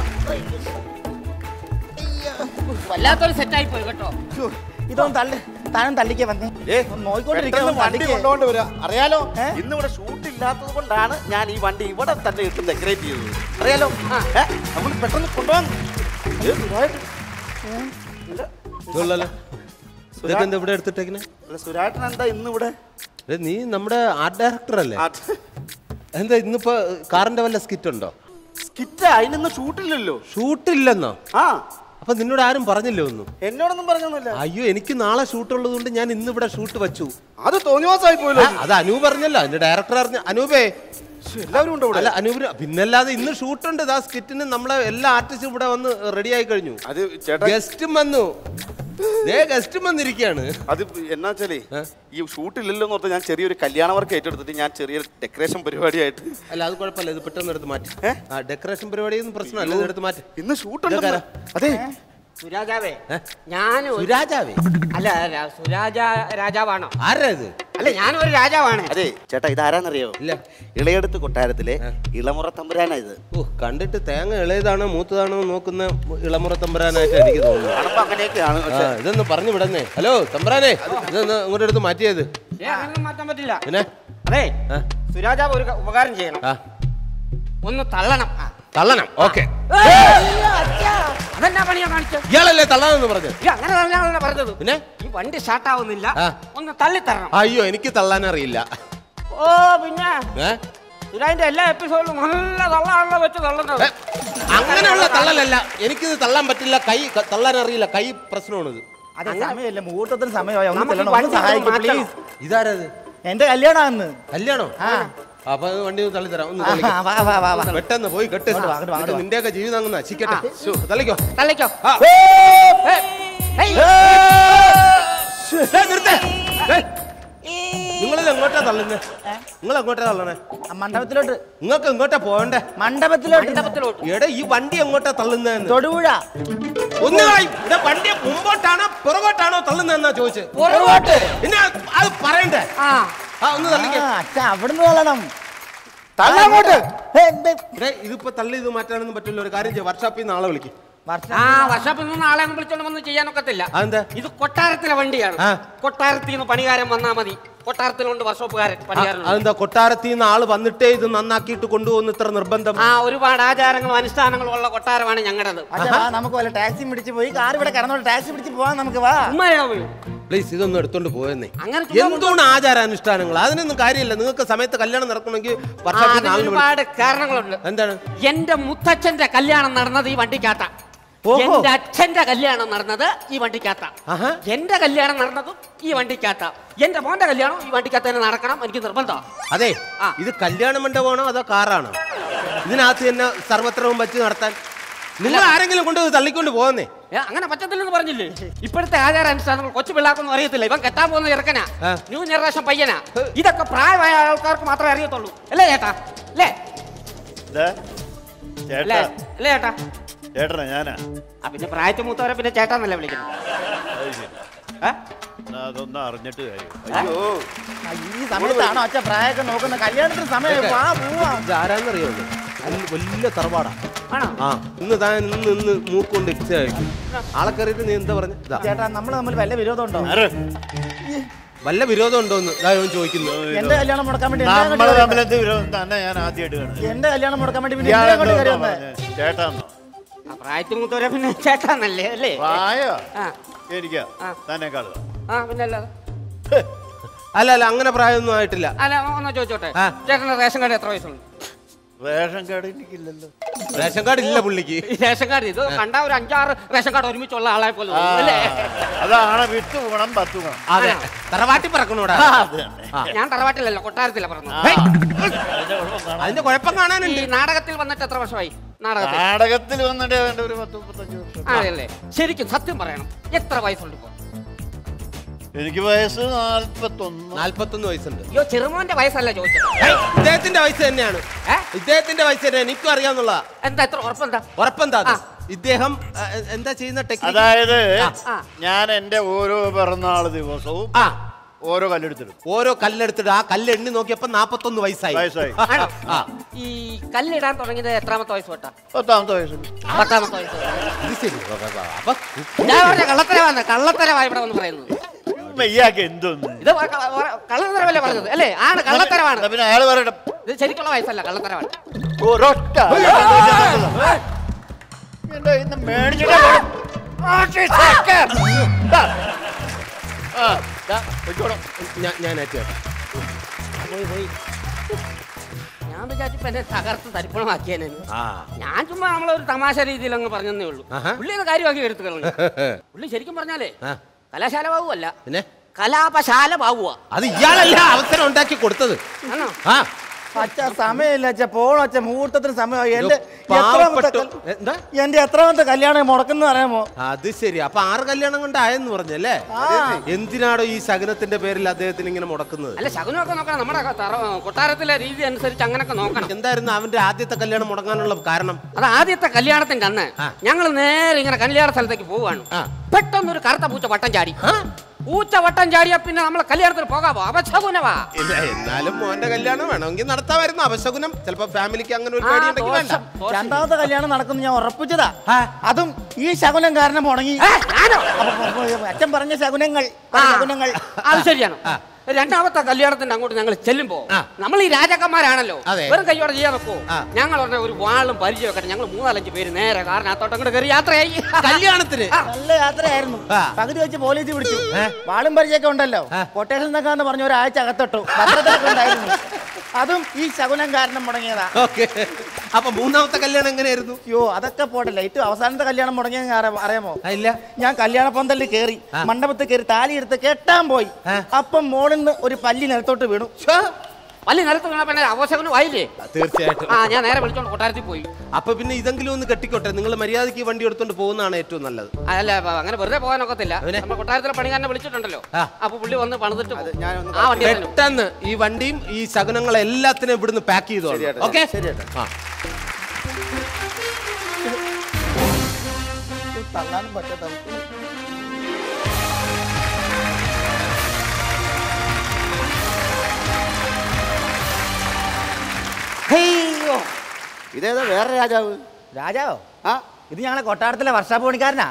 വല്ലാത്തൊരു സെറ്റായി പോയി കേട്ടോ ശ്ശോ, ഇതൊന്നും തള്ളി താനും തള്ളിക്കേ വന്നേ ഏ, ഒന്ന് നോക്കിക്കൊണ്ടിരിക്കണം പെട്ടെന്ന് വണ്ടി തള്ളിക്കേ. കൊണ്ടുകൊണ്ട് വരിക അറിയാലോ ഏ? ഇന്ന് ഇവിടെ ഷൂട്ട് ഇല്ലാത്തത് കൊണ്ടാണ് ഞാൻ ഈ വണ്ടി ഇവിടെ തന്നെ ഇട്ട് ഡെക്കറേറ്റ് ചെയ്തത് അറിയാലോ ഏ, നമ്മൾ പെട്ടെന്ന് കൊണ്ടുപോകാൻ ഏ, സുരായിട്ട്. ഇതുള്ളല്ലോ ഇതൊക്കെ എന്താ ഇവിടെ എടുത്തിട്ടേക്കണേ അല്ല, സുരാട്ടൻ എന്താ ഇന്ന് ഇവിടെ ഏ, നീ നമ്മുടെ ആർട്ട് ഡയറക്ടർ അല്ലേ ആ, എന്താ ഇന്നിപ്പോ കാറിന്റെ വല്ല സ്കിറ്റ് ഉണ്ടോ സ്കിറ്റ് അതിനൊന്നും ഷൂട്ടില്ലല്ലോ ഷൂട്ടില്ലെന്നോ ആ അപ്പൊ നിന്നോട് ആരും പറഞ്ഞില്ലേ ഒന്നും എന്നോടൊന്നും പറഞ്ഞൊന്നുമില്ല അയ്യോ എനിക്ക് നാളെ ഷൂട്ട് ഉള്ളത് കൊണ്ട് ഞാൻ ഇന്ന് ഇവിടെ ഷൂട്ട് വെച്ചു അത് തോന്നിവാസമായി പോയല്ലോ ആ, അത് അനൂപ് പറഞ്ഞല്ലോ അതിന്റെ ഡയറക്ടർ അറിഞ്ഞ അനൂപേ എല്ലാവരും ഉണ്ട് ഇവിടെ അല്ല അനൂപിന് പിന്നല്ലാതെ ഇന്ന് ഷൂട്ടുണ്ട് ഇതാ സ്കിറ്റിന് നമ്മളെ എല്ലാ ആർട്ടിസ്റ്റും ഇവിടെ വന്ന് റെഡി ആയി കഴിഞ്ഞു അത് ചേട്ടാ ഗസ്റ്റും വന്നു ദേ ഗസ്റ്റും വന്നിരിക്കുകയാണ് അത് എന്നാ വെച്ചാലേ ഈ ഷൂട്ടില്ലല്ലോ എന്ന് ഓർത്ത് ഞാൻ ചെറിയൊരു കല്യാണ വർക്ക് ഏറ്റെടുത്തിട്ട് ഞാൻ ചെറിയൊരു ഡെക്കറേഷൻ പരിപാടിയായിട്ട് അല്ല അത് കുഴപ്പമില്ല ഇത് പെട്ടെന്ന് എടുത്ത് മാറ്റി ആ ഡെക്കറേഷൻ പരിപാടിയൊന്നും പ്രശ്നമല്ല ഇത് എടുത്ത് മാറ്റി ഇന്ന് ഷൂട്ടുണ്ട് ഇതൊക്കെ ആരാ? അതെ സുരാജാവേ ഞാൻ സുരാജാവേ അല്ല ര- സുരാജ രാജാവാണോ ആരാ ഇത് അല്ല ഞാനൊരു രാജാവാണ് അതെ ചേട്ടാ ഇതാരാന്നറിയോ ഇല്ല ഇളയെടുത്ത് കൊട്ടാരത്തിലെ ഇളമുറ തമ്പുരാനാ ഇത് ഓ കണ്ടിട്ട് തേങ്ങ ഇളയതാണോ മൂത്തതാണോ എന്ന് നോക്കുന്ന ഇളമുറ തമ്പുരാനായിട്ട് എനിക്ക് തോന്നുന്നു കാണുമ്പോ അങ്ങനെയൊക്കെയാണ് ആ, പക്ഷെ ഇതൊന്ന് പറഞ്ഞു വിടന്നേ ഹലോ തമ്പുരാനെ ഇതൊന്ന് ഇങ്ങോട്ട് എടുത്ത് മാറ്റിയത് ഏ അങ്ങനൊന്നും മാറ്റാൻ പറ്റില്ല പിന്നെ അതെ ആ. സുരാജാവ് ഒരു ക- ഉപകാരം ചെയ്യണം ആ ഒന്ന് തള്ളണം തള്ളണം ഓക്കെ അതെന്നാ പണിയാ കാണിച്ചത് ഇയാളല്ലേ തള്ളാനെന്ന് പറഞ്ഞു ഈ അങ്ങനെ തള്ളാനല്ല പറഞ്ഞത് പിന്നെ ഈ വണ്ടി സ്റ്റാർട്ട് ആവുന്നില്ല ആ. ഒന്ന് തള്ളിത്തരണം അയ്യോ എനിക്ക് തള്ളാൻ അറിയില്ല ഓ പിന്നെ ഏ? സുരാജിന്റെ എല്ലാ എപ്പിസോഡിലും നല്ല തള്ളാണല്ലോ വെച്ച് തള്ളുന്നത് ഏ, അങ്ങനെയുള്ള തള്ളലല്ല എനിക്കിത് തള്ളാൻ പറ്റില്ല കൈ ക- തള്ളാൻ അറിയില്ല കൈ പ്രശ്നമാണിത് അതെ സമയമില്ല മുഹൂർത്തത്തിന് സമയമായി ഒന്ന് നമുക്ക് ഈ ചെല്ലണം ഒന്ന് വണ്ടി ഒന്ന് സഹായിക്കും മാറ്റണം. പ്ലീസ് ഇതാരത് എന്റെ കല്യാണമാണെന്ന് കല്യാണോ ആ അപ്പൊ അത് വണ്ടി ഒന്ന് തള്ളിത്തരാം ഒന്ന് ആ, തള്ളിക്കോ. വാ, വാ, വാ, വാ. പെട്ടെന്ന് പോയി കെട്ട് അങ്ങോട്ട് വാ, അങ്ങോട്ട് വാ, അങ്ങോട്ട് വാ. നിന്റെയൊക്കെ ജീവിതം അങ്ങ് നശിക്കട്ടെ ശ്ശോ, തള്ളിക്കോ തള്ളിക്കോ ആ. ഏ, ഏയ്. ഏയ്, നിർത്ത്. ഏയ്. നിങ്ങളിത് എങ്ങോട്ടാ തള്ളുന്നത് നിങ്ങൾ എങ്ങോട്ടാ തള്ളണേ ആ, മണ്ഡപത്തിലോട്ട് നിങ്ങൾക്ക് എങ്ങോട്ടാ പോകണ്ടേ മണ്ഡപത്തിലോട്ട് മണ്ഡപത്തിലോട്ട്. എടാ ഈ വണ്ടി എങ്ങോട്ടാ തള്ളുന്നതെന്ന് തൊടുപുഴ ഒന്നുകളായി ഇവിടെ വണ്ടി മുമ്പോട്ടാണോ പുറകോട്ടാണോ തള്ളുന്നതെന്നാ ചോദിച്ചത് പുറകോട്ട്. പിന്നെ അത് പറയണ്ടേ ആ ആ ഒന്ന് തള്ളിക്കോ ആ, അച്ഛാ അവിടുന്ന് തള്ളണം തള്ളങ്ങോട്ട് ഇതിപ്പോ തള്ളി ഇത് മാറ്റാനൊന്നും പറ്റില്ല ഒരു കാര്യം ചെയ്യാം വർഷാപ്പിൽ നാളെ വിളിക്കും ആ വർഷാപ്പിൽ നിന്ന് ആളെ ഒന്നും വിളിച്ചോണ്ട് വന്ന് ചെയ്യാനൊക്കത്തില്ല അതെന്താ ഇത് കൊട്ടാരത്തിലെ വണ്ടിയാണ് ആ. കൊട്ടാരത്തിൽ നിന്ന് പണികാരൻ വന്നാ മതി കൊട്ടാരത്തിലുണ്ട് വർഷോപ്പുകാരൻ പണികാരൻ അതെന്താ കൊട്ടാരത്തിൽ നിന്ന് ആള് വന്നിട്ടേ ഇത് നന്നാക്കിയിട്ട് കൊണ്ടുപോകുന്ന ഇത്ര നിർബന്ധം ആ ഒരുപാട് ആചാരങ്ങളും അനുഷ്ഠാനങ്ങളും ഉള്ള കൊട്ടാരമാണ് ഞങ്ങളുടേത് അച്ഛാ വാ, നമുക്ക് വല്ല ടാക്സി പിടിച്ച് പോയി കാർ ഇവിടെ കിടന്നോണ്ട് ടാക്സി പിടിച്ച് പോവാൻ നമുക്ക് വാ ഉമ്മയുടെ പോയി പ്ലീസ് ഇതൊന്നും എടുത്തോണ്ട് പോയെന്നേ അങ്ങനെ ചുമ്മാ എന്തുകൊണ്ട് ആചാരാനുഷ്ഠാനങ്ങൾ അതിനൊന്നും കാര്യമില്ല നിങ്ങൾക്ക് സമയത്ത് കല്യാണം നടക്കണമെങ്കിൽ ആ, വർഷാപ്പിൽ അതിന് നാളിന് വിളി- ഒരുപാട് കാരണങ്ങളുണ്ട് എന്താണ് എന്റെ മുത്തച്ഛന്റെ കല്യാണം നടന്നത് ഈ വണ്ടിക്കകത്ത ഓഹോ. എന്റെ അച്ഛന്റെ കല്യാണം നടന്നത് ഈ വണ്ടിക്കകത്ത ആഹാ. എന്റെ കല്യാണം നടന്നതും ഈ വണ്ടിക്കകത്ത എന്റെ മോന്റെ കല്യാണം ഈ വണ്ടിക്കകത്ത് തന്നെ നടക്കണം എനിക്ക് നിർബന്ധം അതെ ആ. ഇത് കല്യാണ മണ്ഡപമാണോ അതോ കാറാണോ ഇതിനകത്ത് തന്നെ സർവത്രവും വെച്ച് നടത്താൻ നിങ്ങൾ ആരെങ്കിലും കൊണ്ട് ഇത് തള്ളിക്കൊണ്ട് പോകുന്നേ ഏ, അങ്ങനെ പറ്റത്തില്ലെന്ന് പറഞ്ഞില്ലേ ഇപ്പോഴത്തെ ആചാര അനുഷ്ഠാനങ്ങൾ കൊച്ചു പിള്ളേർക്കൊന്നും അറിയത്തില്ല ഇവൻ കെട്ടാൻ പോകുന്ന ചെറുക്കനാ ആ. ന്യൂ ജനറേഷൻ പയ്യനാ ഇതൊക്കെ പ്രായമായ ആൾക്കാർക്ക് മാത്രമേ അറിയത്തുള്ളൂ അല്ലേ ചേട്ടാ അല്ലേ ദേ, അല്ലേ ചേട്ടാ അല്ലേ ചേട്ടാ ചേട്ടനാ ഞാനാ ആ പിന്നെ പ്രായത്തിൽ മൂത്തവരെ പിന്നെ ചേട്ടാന്നല്ലേ വിളിക്കുന്നത് അത് ശരി ഏ? എന്നാ അതൊന്നും അറിഞ്ഞിട്ട് കാര്യം അയ്യോ ആ, ഈ സമയത്താണോ അച്ഛാ പ്രായമൊക്കെ നോക്കുന്ന കല്യാണത്തിന് സമയം വാ പോവാ ഇത് ആരാന്നറിയാമല്ലോ വലിയ- വലിയ തറവാടാ ആണോ ആ ഇന്ന് താൻ ഇന്ന് ഇന്ന് മൂക്കൊണ്ട് ഇച്ച കഴിക്കും ആളെ കയറിയിട്ട് നീ എന്താ പറഞ്ഞു ഇതാ ചേട്ടാ നമ്മൾ തമ്മിൽ വല്ല വിരോധം ഉണ്ടോ ആര്? വല്ല വിരോധം ഉണ്ടോന്ന് ഇതാ ഇവൻ ചോദിക്കുന്നു എന്റെ കല്യാണം മുടക്കാൻ വേണ്ടി എന്നെ അങ്ങോട്ട് നമ്മള് കയറി തമ്മിൽ എന്ത് വിരോധം തന്നെ ഞാൻ ആദ്യമായിട്ട് കാണുന്നത് എന്റെ കല്യാണം മുടക്കാൻ വേണ്ടി പിന്നെ എന്നെ അങ്ങോട്ട് കയറി ഇയാളെന്തോ വന്നേ ചേട്ടാന്നോ ആ പ്രായത്തിൽ മൂത്തവരെ പിന്നെ ചേട്ടാന്നല്ലേ അല്ലേ പ്രായോ ആ എനിക്കാ ആ. തന്നെ കാണുക ആ പിന്നെ അല്ലാതെ അല്ല അല്ല അങ്ങനെ പ്രായമൊന്നും ആയിട്ടില്ല അല്ല ഒന്ന് ചോദിച്ചോട്ടെ ആ. ചേട്ടന്റെ റേഷൻ കാർഡ് എത്ര വയസ്സുണ്ട് റേഷൻ കാർഡ് എനിക്കില്ലല്ലോ റേഷൻ കാർഡ് ഇല്ല പുള്ളിക്ക് ഈ റേഷൻ കാർഡ് ഇത് കണ്ട ഒരു അഞ്ചാറ് റേഷൻ കാർഡ് ഒരുമിച്ചുള്ള ആളെ പോലെ ആ, തോന്നും, അല്ലേ അതാണ് വിത്ത് ഗുണം പത്ത് ഗുണം അതെ തറവാട്ടി പറക്കണോടാ അത് തന്നെ ഞാൻ തറവാട്ടിലല്ല കൊട്ടാരത്തില പറഞ്ഞത് ആ, അതിന്റെ കുഴപ്പം കാണാം. അതിന്റെ കുഴപ്പം ഈ കാണാനുണ്ട് നാടകത്തിൽ വന്നിട്ട് എത്ര വർഷമായി നാടകത്തിൽ നാടകത്തിൽ വന്നിട്ട് വേണ്ട ഒരു പത്ത് മുപ്പത്തഞ്ച് വർഷം ആണല്ലേ ശരിക്കും സത്യം പറയണം എത്ര വയസ്സുണ്ട് ഇപ്പൊ എനിക്ക് വയസ്സ് നാൽപ്പത്തൊന്ന് നാല്പത്തൊന്ന് വയസ്സുണ്ട് അയ്യോ ചെറുമോന്റെ വയസ്സല്ല ചോദിച്ചത് ഏയ്, ഇദ്ദേഹത്തിന്റെ വയസ്സ് തന്നെയാണ് ഏ? ഇദ്ദേഹത്തിന്റെ വയസ്സ് തന്നെ എനിക്കും അറിയാന്നുള്ള എന്താ എത്ര ഉറപ്പെന്താ ഉറപ്പെന്താ അത്? ആ. ഇദ്ദേഹം ആ, എന്താ ചെയ്യുന്ന ടെക്നിക്ക് അതായത് ആ. ഞാൻ എന്റെ ഓരോ പിറന്നാൾ ദിവസവും ആ ഓരോ കല്ലെടുത്തിടും ഓരോ കല്ലെടുത്തിട്ട് ആ കല്ല് എണ്ണി നോക്കിയപ്പോ നാപ്പത്തൊന്ന് വയസ്സായി വയസ്സായി ആണോ ആ. ഈ കല്ലിടാൻ തുടങ്ങിയത് എത്രാമത്തെ വയസ്സ് തൊട്ടാ പത്താമത്തെ വയസ്സിൽ പത്താമത്തെ വയസ്സ് ഇത് ശരി അപ്പൊ ഞാൻ പറഞ്ഞ കള്ളത്തരവാണ് കള്ളത്തരവാ ഇവിടെ വന്ന് പറയുന്നത് ഇയാൾക്ക് എന്തോന്ന് ഇത് വ- ക- വ- കള്ളത്തരവല്ലേ പറഞ്ഞത് അല്ലേ ആണ് കള്ളത്തരവാണ് എന്നാ പിന്നെ അയാൾ പറയട്ടെ ഇത് ശരിക്കുള്ള വയസ്സല്ല കള്ളത്തരവാണ് ഒരൊറ്റ എന്റെ ഇന്ന് മേടിച്ചിട്ട് ആ ദാ, വെച്ചോളാം. ഞാൻ ഞാൻ ഏറ്റവും പോയി പോയി ഞാൻ വിചാരിച്ചപ്പോ എന്നെ തകർത്ത് തരിപ്പണമാക്കിയേനെ ആ ഞാൻ ചുമ്മാ നമ്മളൊരു തമാശ രീതിയിൽ അങ്ങ് പറഞ്ഞതേ ഉള്ളൂ ആഹാ. പുള്ളി അത് കാര്യമാക്കി എടുത്തു കളഞ്ഞു പുള്ളി ശരിക്കും പറഞ്ഞാലേ ആ, കലാശാല ബാബുവല്ല പിന്നെ കലാപശാല ബാബുവാ അത് ഇയാളല്ല അവസരം ഉണ്ടാക്കി കൊടുത്തത് ആണോ ആ അച്ഛ സമയമില്ല അച്ഛ പോണോ അച്ഛ മുഹൂർത്തത്തിന് സമയമായി എന്റെ എത്രാമത്തെ പാവപ്പെട്ടു കൽ- എന്താ എന്റെ എത്രാമത്തെ കല്യാണം മുടക്കുന്ന അറിയാമോ അത് ശരി അപ്പൊ ആറ് കല്യാണം കൊണ്ടായെന്ന് പറഞ്ഞല്ലേ എന്തിനാടോ ഈ ശകനത്തിന്റെ പേരിൽ അദ്ദേഹത്തിന് ഇങ്ങനെ മുടക്കുന്നത് അല്ല ശകുനമൊക്കെ നോക്കണം നമ്മുടെ തറ- കൊട്ടാരത്തിലെ രീതി അനുസരിച്ച് അങ്ങനൊക്കെ നോക്കണം എന്തായിരുന്നു അവന്റെ ആദ്യത്തെ കല്യാണം മുടങ്ങാനുള്ള കാരണം അത് ആദ്യത്തെ കല്യാണത്തിന്റെ അന്ന് ഞങ്ങൾ നേരെ ഇങ്ങനെ കല്യാണ സ്ഥലത്തേക്ക് പോവാണ് പെട്ടെന്ന് ഒരു കറുത്ത പൂച്ച വട്ടം ചാടി പൂച്ച വട്ടം ചാടിയാ പിന്നെ നമ്മളെ കല്യാണത്തിന് പോകാവോ അപശകുനവാ ഇല്ല എന്നാലും മോന്റെ കല്യാണം വേണമെങ്കിൽ നടത്താമായിരുന്നു അപശകുനം ചിലപ്പോ ഫാമിലിക്ക് അങ്ങനെ ഒരു ആ, പേടിയുണ്ടെങ്കിൽ വേണ്ട ദോഷം, ദോഷം. രണ്ടാമത്തെ കല്യാണം നടക്കുന്നു ഞാൻ ഉറപ്പിച്ചതാ അതും ഈ ശകുനം കാരണം മുടങ്ങി ഏ, ഞാനോ? അപ്പൊ, അപ്പൊ, അച്ഛൻ പറഞ്ഞ ശകുനങ്ങൾ ആ, ശകുനങ്ങൾ അത് ശരിയാണ് രണ്ടാമത്തെ കല്യാണത്തിന്റെ അങ്ങോട്ട് ഞങ്ങൾ ചെല്ലുമ്പോ നമ്മൾ ഈ രാജാക്കന്മാരാണല്ലോ അതെ. വെറും കൈയോടെ ചെയ്യാൻ നോക്കൂ ആ. ഞങ്ങൾ ഉടനെ ഒരു വാളും പരിചയം വെക്കട്ടെ ഞങ്ങൾ മൂന്നാലഞ്ച് പേര് നേരെ കാറിനകത്തോട്ട് അങ്ങോട്ട് കയറി യാത്രയായി കല്യാണത്തിന് നല്ല യാത്രയായിരുന്നു ആ. പകുതി വെച്ച് പോലീസ് പിടിച്ചു വാളും പരിചയൊക്കെ ഉണ്ടല്ലോ കൊട്ടേഷൻ എന്നൊക്കെ പറഞ്ഞ ഒരാഴ്ച അകത്തിട്ടു ഭദ്രതയൊക്കെ ഉണ്ടായിരുന്നു അതും ഈ ശകുനം കാരണം മുടങ്ങിയതാ ഓക്കെ അപ്പൊ മൂന്നാമത്തെ കല്യാണം എങ്ങനെയായിരുന്നു അയ്യോ അതൊക്കെ പോട്ടല്ല ഏറ്റവും അവസാനത്തെ കല്യാണം മുടങ്ങിയ അറിയാമോ ആ, ഇല്ല ഞാൻ കല്യാണ പന്തലിൽ കയറി മണ്ഡപത്തിൽ കയറി താലി എടുത്ത് കെട്ടാൻ പോയി അപ്പം മോളിൽ നിന്ന് ഒരു പല്ലി നിലത്തോട്ട് വീണു പള്ളി നിലത്ത് വീണ പിന്നെ അവശകനും ആയില്ലേ തീർച്ചയായിട്ടും ആ ഞാൻ നേരെ വിളിച്ചോണ്ട് കൊട്ടാരത്തിൽ പോയി അപ്പൊ പിന്നെ ഇതെങ്കിലും ഒന്ന് കെട്ടിക്കോട്ടെ നിങ്ങൾ മര്യാദയ്ക്ക് ഈ വണ്ടി എടുത്തോണ്ട് പോകുന്നതാണ് ഏറ്റവും നല്ലത് ആ, അല്ല അപ്പൊ അങ്ങനെ വെറുതെ പോകാനൊക്കത്തില്ല അവനെ? നമ്മൾ കൊട്ടാരത്തിലെ പണിക്കാരനെ വിളിച്ചിട്ടുണ്ടല്ലോ ആ. അപ്പൊ പുള്ളി വന്ന് പണിതിട്ട് പോകും. ഞാനൊന്ന് ആ വണ്ടി തന്നെ പെട്ടെന്ന് ഈ വണ്ടിയും ഈ ശകനങ്ങൾ എല്ലാത്തിനും ഇവിടുന്ന് പാക്ക് ചെയ്തോ ശരിയായിട്ട്, ഓക്കെ ആ തള്ളാനും പറ്റാത്ത അവസ്ഥ. ഹെയ്യോ. ഇതേതാ വേറെ രാജാവ് രാജാവോ ആ ഇത് ഞങ്ങളെ കൊട്ടാരത്തിലെ വർഷാപ്പ് പണിക്കാരനാ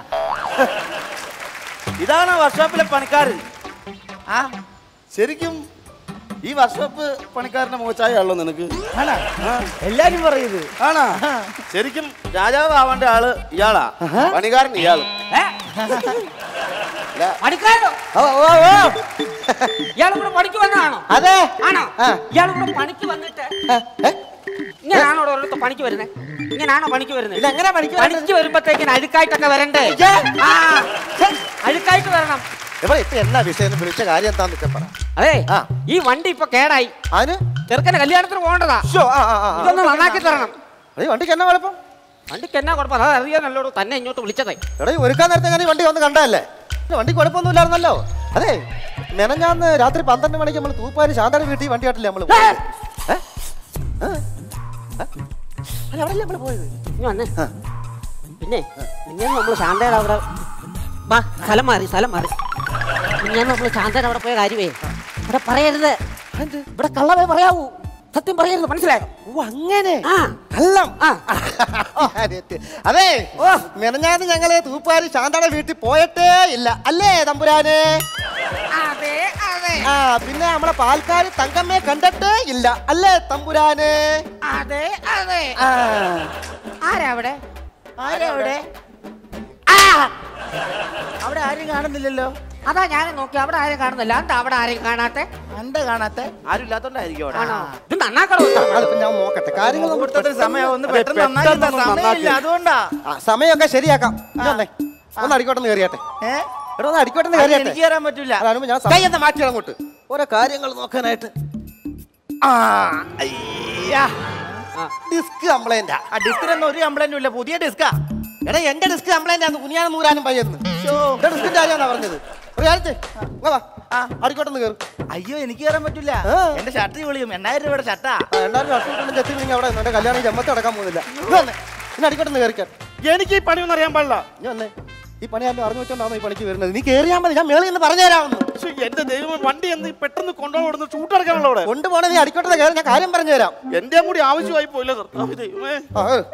ഇതാണ് വർക്ക്ഷോപ്പിലെ പണിക്കാരൻ ആ ശരിക്കും ഈ വർക്ക്ഷോപ്പ് പണിക്കാരന്റെ മുഖച്ചായുള്ളൂ നിനക്ക് ആണാ എല്ലാരും പറയുത് ആണാ ശരിക്കും രാജാവ് ആവേണ്ട ആള് ഇയാളാ പണിക്കാരൻ ഇയാള് ഏ? പണിക്കാരോ ഓ ഓ ഓ ഇയാൾ ഇവിടെ പണിക്ക് വന്നതാണോ അതെ ആണോ ഇയാൾ ഇവിടെ പണിക്ക് വന്നിട്ട് ഇങ്ങനാണോ ഇവിടെ ഒരിടത്ത് പണിക്ക് വരുന്നത് ഇങ്ങനാണോ പണിക്ക് വരുന്നത് ഇതെങ്ങനെ പണിക്ക് വരുന്നത്? പണിക്ക് വരുമ്പത്തേക്കിന് അഴുക്കായിട്ടൊക്കെ വരണ്ടേ ആ അഴുക്കായിട്ട് വരണം ഇവിടെ ഇപ്പൊ എന്നാ വിഷയം വിളിച്ച കാര്യം എന്താന്ന് വെച്ചാ പറ അതെ ആ. ഈ വണ്ടി ഇപ്പൊ കേടായി അതിന് ചെറുക്കന്റെ കല്യാണത്തിന് പോകേണ്ടതാ ശ്ശോ, ആ, ആ, ആ, ആ. ഇതൊന്ന് നന്നാക്കി തരണം എടീ, വണ്ടിക്ക് എന്നാ കുഴപ്പം വണ്ടിക്ക് എന്നാ കുഴപ്പം അത് അറിയാനല്ലോട് തന്നെ ഇങ്ങോട്ട് വിളിച്ചതേ എടേ ഒരുക്കാൻ നേരത്തെ ഞാൻ ഈ വണ്ടി വന്ന് കണ്ടതല്ലേ പിന്നെ വണ്ടി കുഴപ്പമൊന്നുമില്ലായിരുന്നല്ലോ അതെ മെനഞ്ഞാന്ന് രാത്രി പന്ത്രണ്ട് മണിക്ക് നമ്മൾ തൂപ്പാരി ശാന്താണ് വീട്ടിൽ വണ്ടി കാട്ടില്ലേ നമ്മള് പോയത്? ഏ? ഏ? ഏ? അല്ല, അവിടെയല്ലേ നമ്മള് പോയത് ഇനി വന്നേ പിന്നെ പിന്നെ നമ്മൾ ശാന്തയുടെ അവിടെ വാ സ്ഥലം മാറി സ്ഥലം മാറി പിന്നെ നമ്മൾ ശാന്തയുടെ അവിടെ പോയ കാര്യമേ ഇവിടെ പറയരുത് ഇവിടെ കള്ളവേ പറയാവൂ സത്യം പറയരുത് മനസ്സിലായോ ഓ അങ്ങനെ ആ കള്ളം ആ അതെ മെനഞ്ഞാന്ന് ഞങ്ങള് തൂപ്പാരി ശാന്താണ് വീട്ടിൽ പോയിട്ടേ ഇല്ല അല്ലേ തമ്പുരാനെ അതെ അതെ ആ പിന്നെ നമ്മളെ പാൽക്കാരി തങ്കമ്മയെ കണ്ടിട്ടേ ഇല്ല അല്ലേ തമ്പുരാനെ അതെ അതെ ആ ആരാ അവിടെ ആരാ അവിടെ അവിടെ ആരും കാണുന്നില്ലല്ലോ അതാ ഞാൻ നോക്കി അവിടെ ആരെയും കാണുന്നില്ല എന്താ അവിടെ ആരെയും കാണാത്തെ എന്താ കാണാത്ത ആരും ഇല്ലാത്തോണ്ടായിരിക്കും അവിടെ ആണോ ഇത് നന്നാക്കളോ അതിപ്പോ ഞാൻ നോക്കട്ടെ കാര്യങ്ങൾ നമുക്ക് മുഹൂർത്തത്തിന് സമയം ഒന്ന് അതെ, പെട്ടെന്ന് നന്നാക്കി പെട്ടെന്ന് ഒന്ന് സമയമില്ല നന്നാക്കി. അതുകൊണ്ടാ ആ, സമയമൊക്കെ ശരിയാക്കാം ഇനി വന്നേ. ഒന്ന് അടിക്കോട്ടെ കയറിയാട്ടെ ഏ എടാ ഒന്ന് അടിക്കോട്ടെ അത് കയറിയാട്ടെ എനിക്ക് കയറാൻ പറ്റൂല അതാണ് ഞാൻ കൈ എന്താ മാറ്റി അങ്ങോട്ട് ഓരോ കാര്യങ്ങൾ നോക്കാനായിട്ട് ആ അയ്യാ ഡിസ്ക് കംപ്ലൈന്റാ ആ ഡിസ്കിനൊന്നും ഒരു കംപ്ലൈന്റും ഇല്ല പുതിയ ഡിസ്കാ എടാ എന്റെ ഡിസ്ക് കംപ്ലൈന്റ് ആണ് കുനിയാനും നൂരാനും പയ്യെന്ന് എന്റെ ഡിസ്കിന്റെ കാര്യമാണ് പറഞ്ഞത് ഒരു കാര്യത്തെ വാ ആ. അടിക്കോട്ടെ കയറും അയ്യോ എനിക്ക് കയറാൻ പറ്റൂല ആ. എന്റെ ഷർട്ട് വിളിയും എണ്ണായിരം രൂപയുടെ ഷർട്ടാ രണ്ടായിരം അട്ടുകൊണ്ടും ചെത്തി നിങ്ങൾ അവിടെ എന്റെ കല്യാണം ജമ്മത്ത് അടക്കാൻ പോകുന്നില്ല ഇങ്ങ് വന്നേ. ഇന്ന് അടിക്കോട്ടെ കയറിക്കാൻ എനിക്ക് ഈ പണിയൊന്നും അറിയാൻ പാടില്ല ഞാൻ വന്നേ ഈ പണി എല്ലാം അറിഞ്ഞു വെച്ചോണ്ടാണോ ഈ പണിക്ക് വരുന്നത് നീ കയറിയാൽ മതി ഞാൻ മേളിൽ നിന്ന് പറഞ്ഞു തരാമെന്ന് എന്റെ ദൈവം വണ്ടി എന്ത് പെട്ടെന്ന് കൊണ്ടുപോകുന്ന ചൂട്ടടക്കാണല്ലോ അവിടെ കൊണ്ടുപോണേ നീ അടിക്കോട്ടെ കയറി ഞാൻ കാര്യം പറഞ്ഞു തരാം എന്റെ കൂടി ആവശ്യമായി പോയില്ല കർത്താവ് ദൈവമേ ആ, ഏ.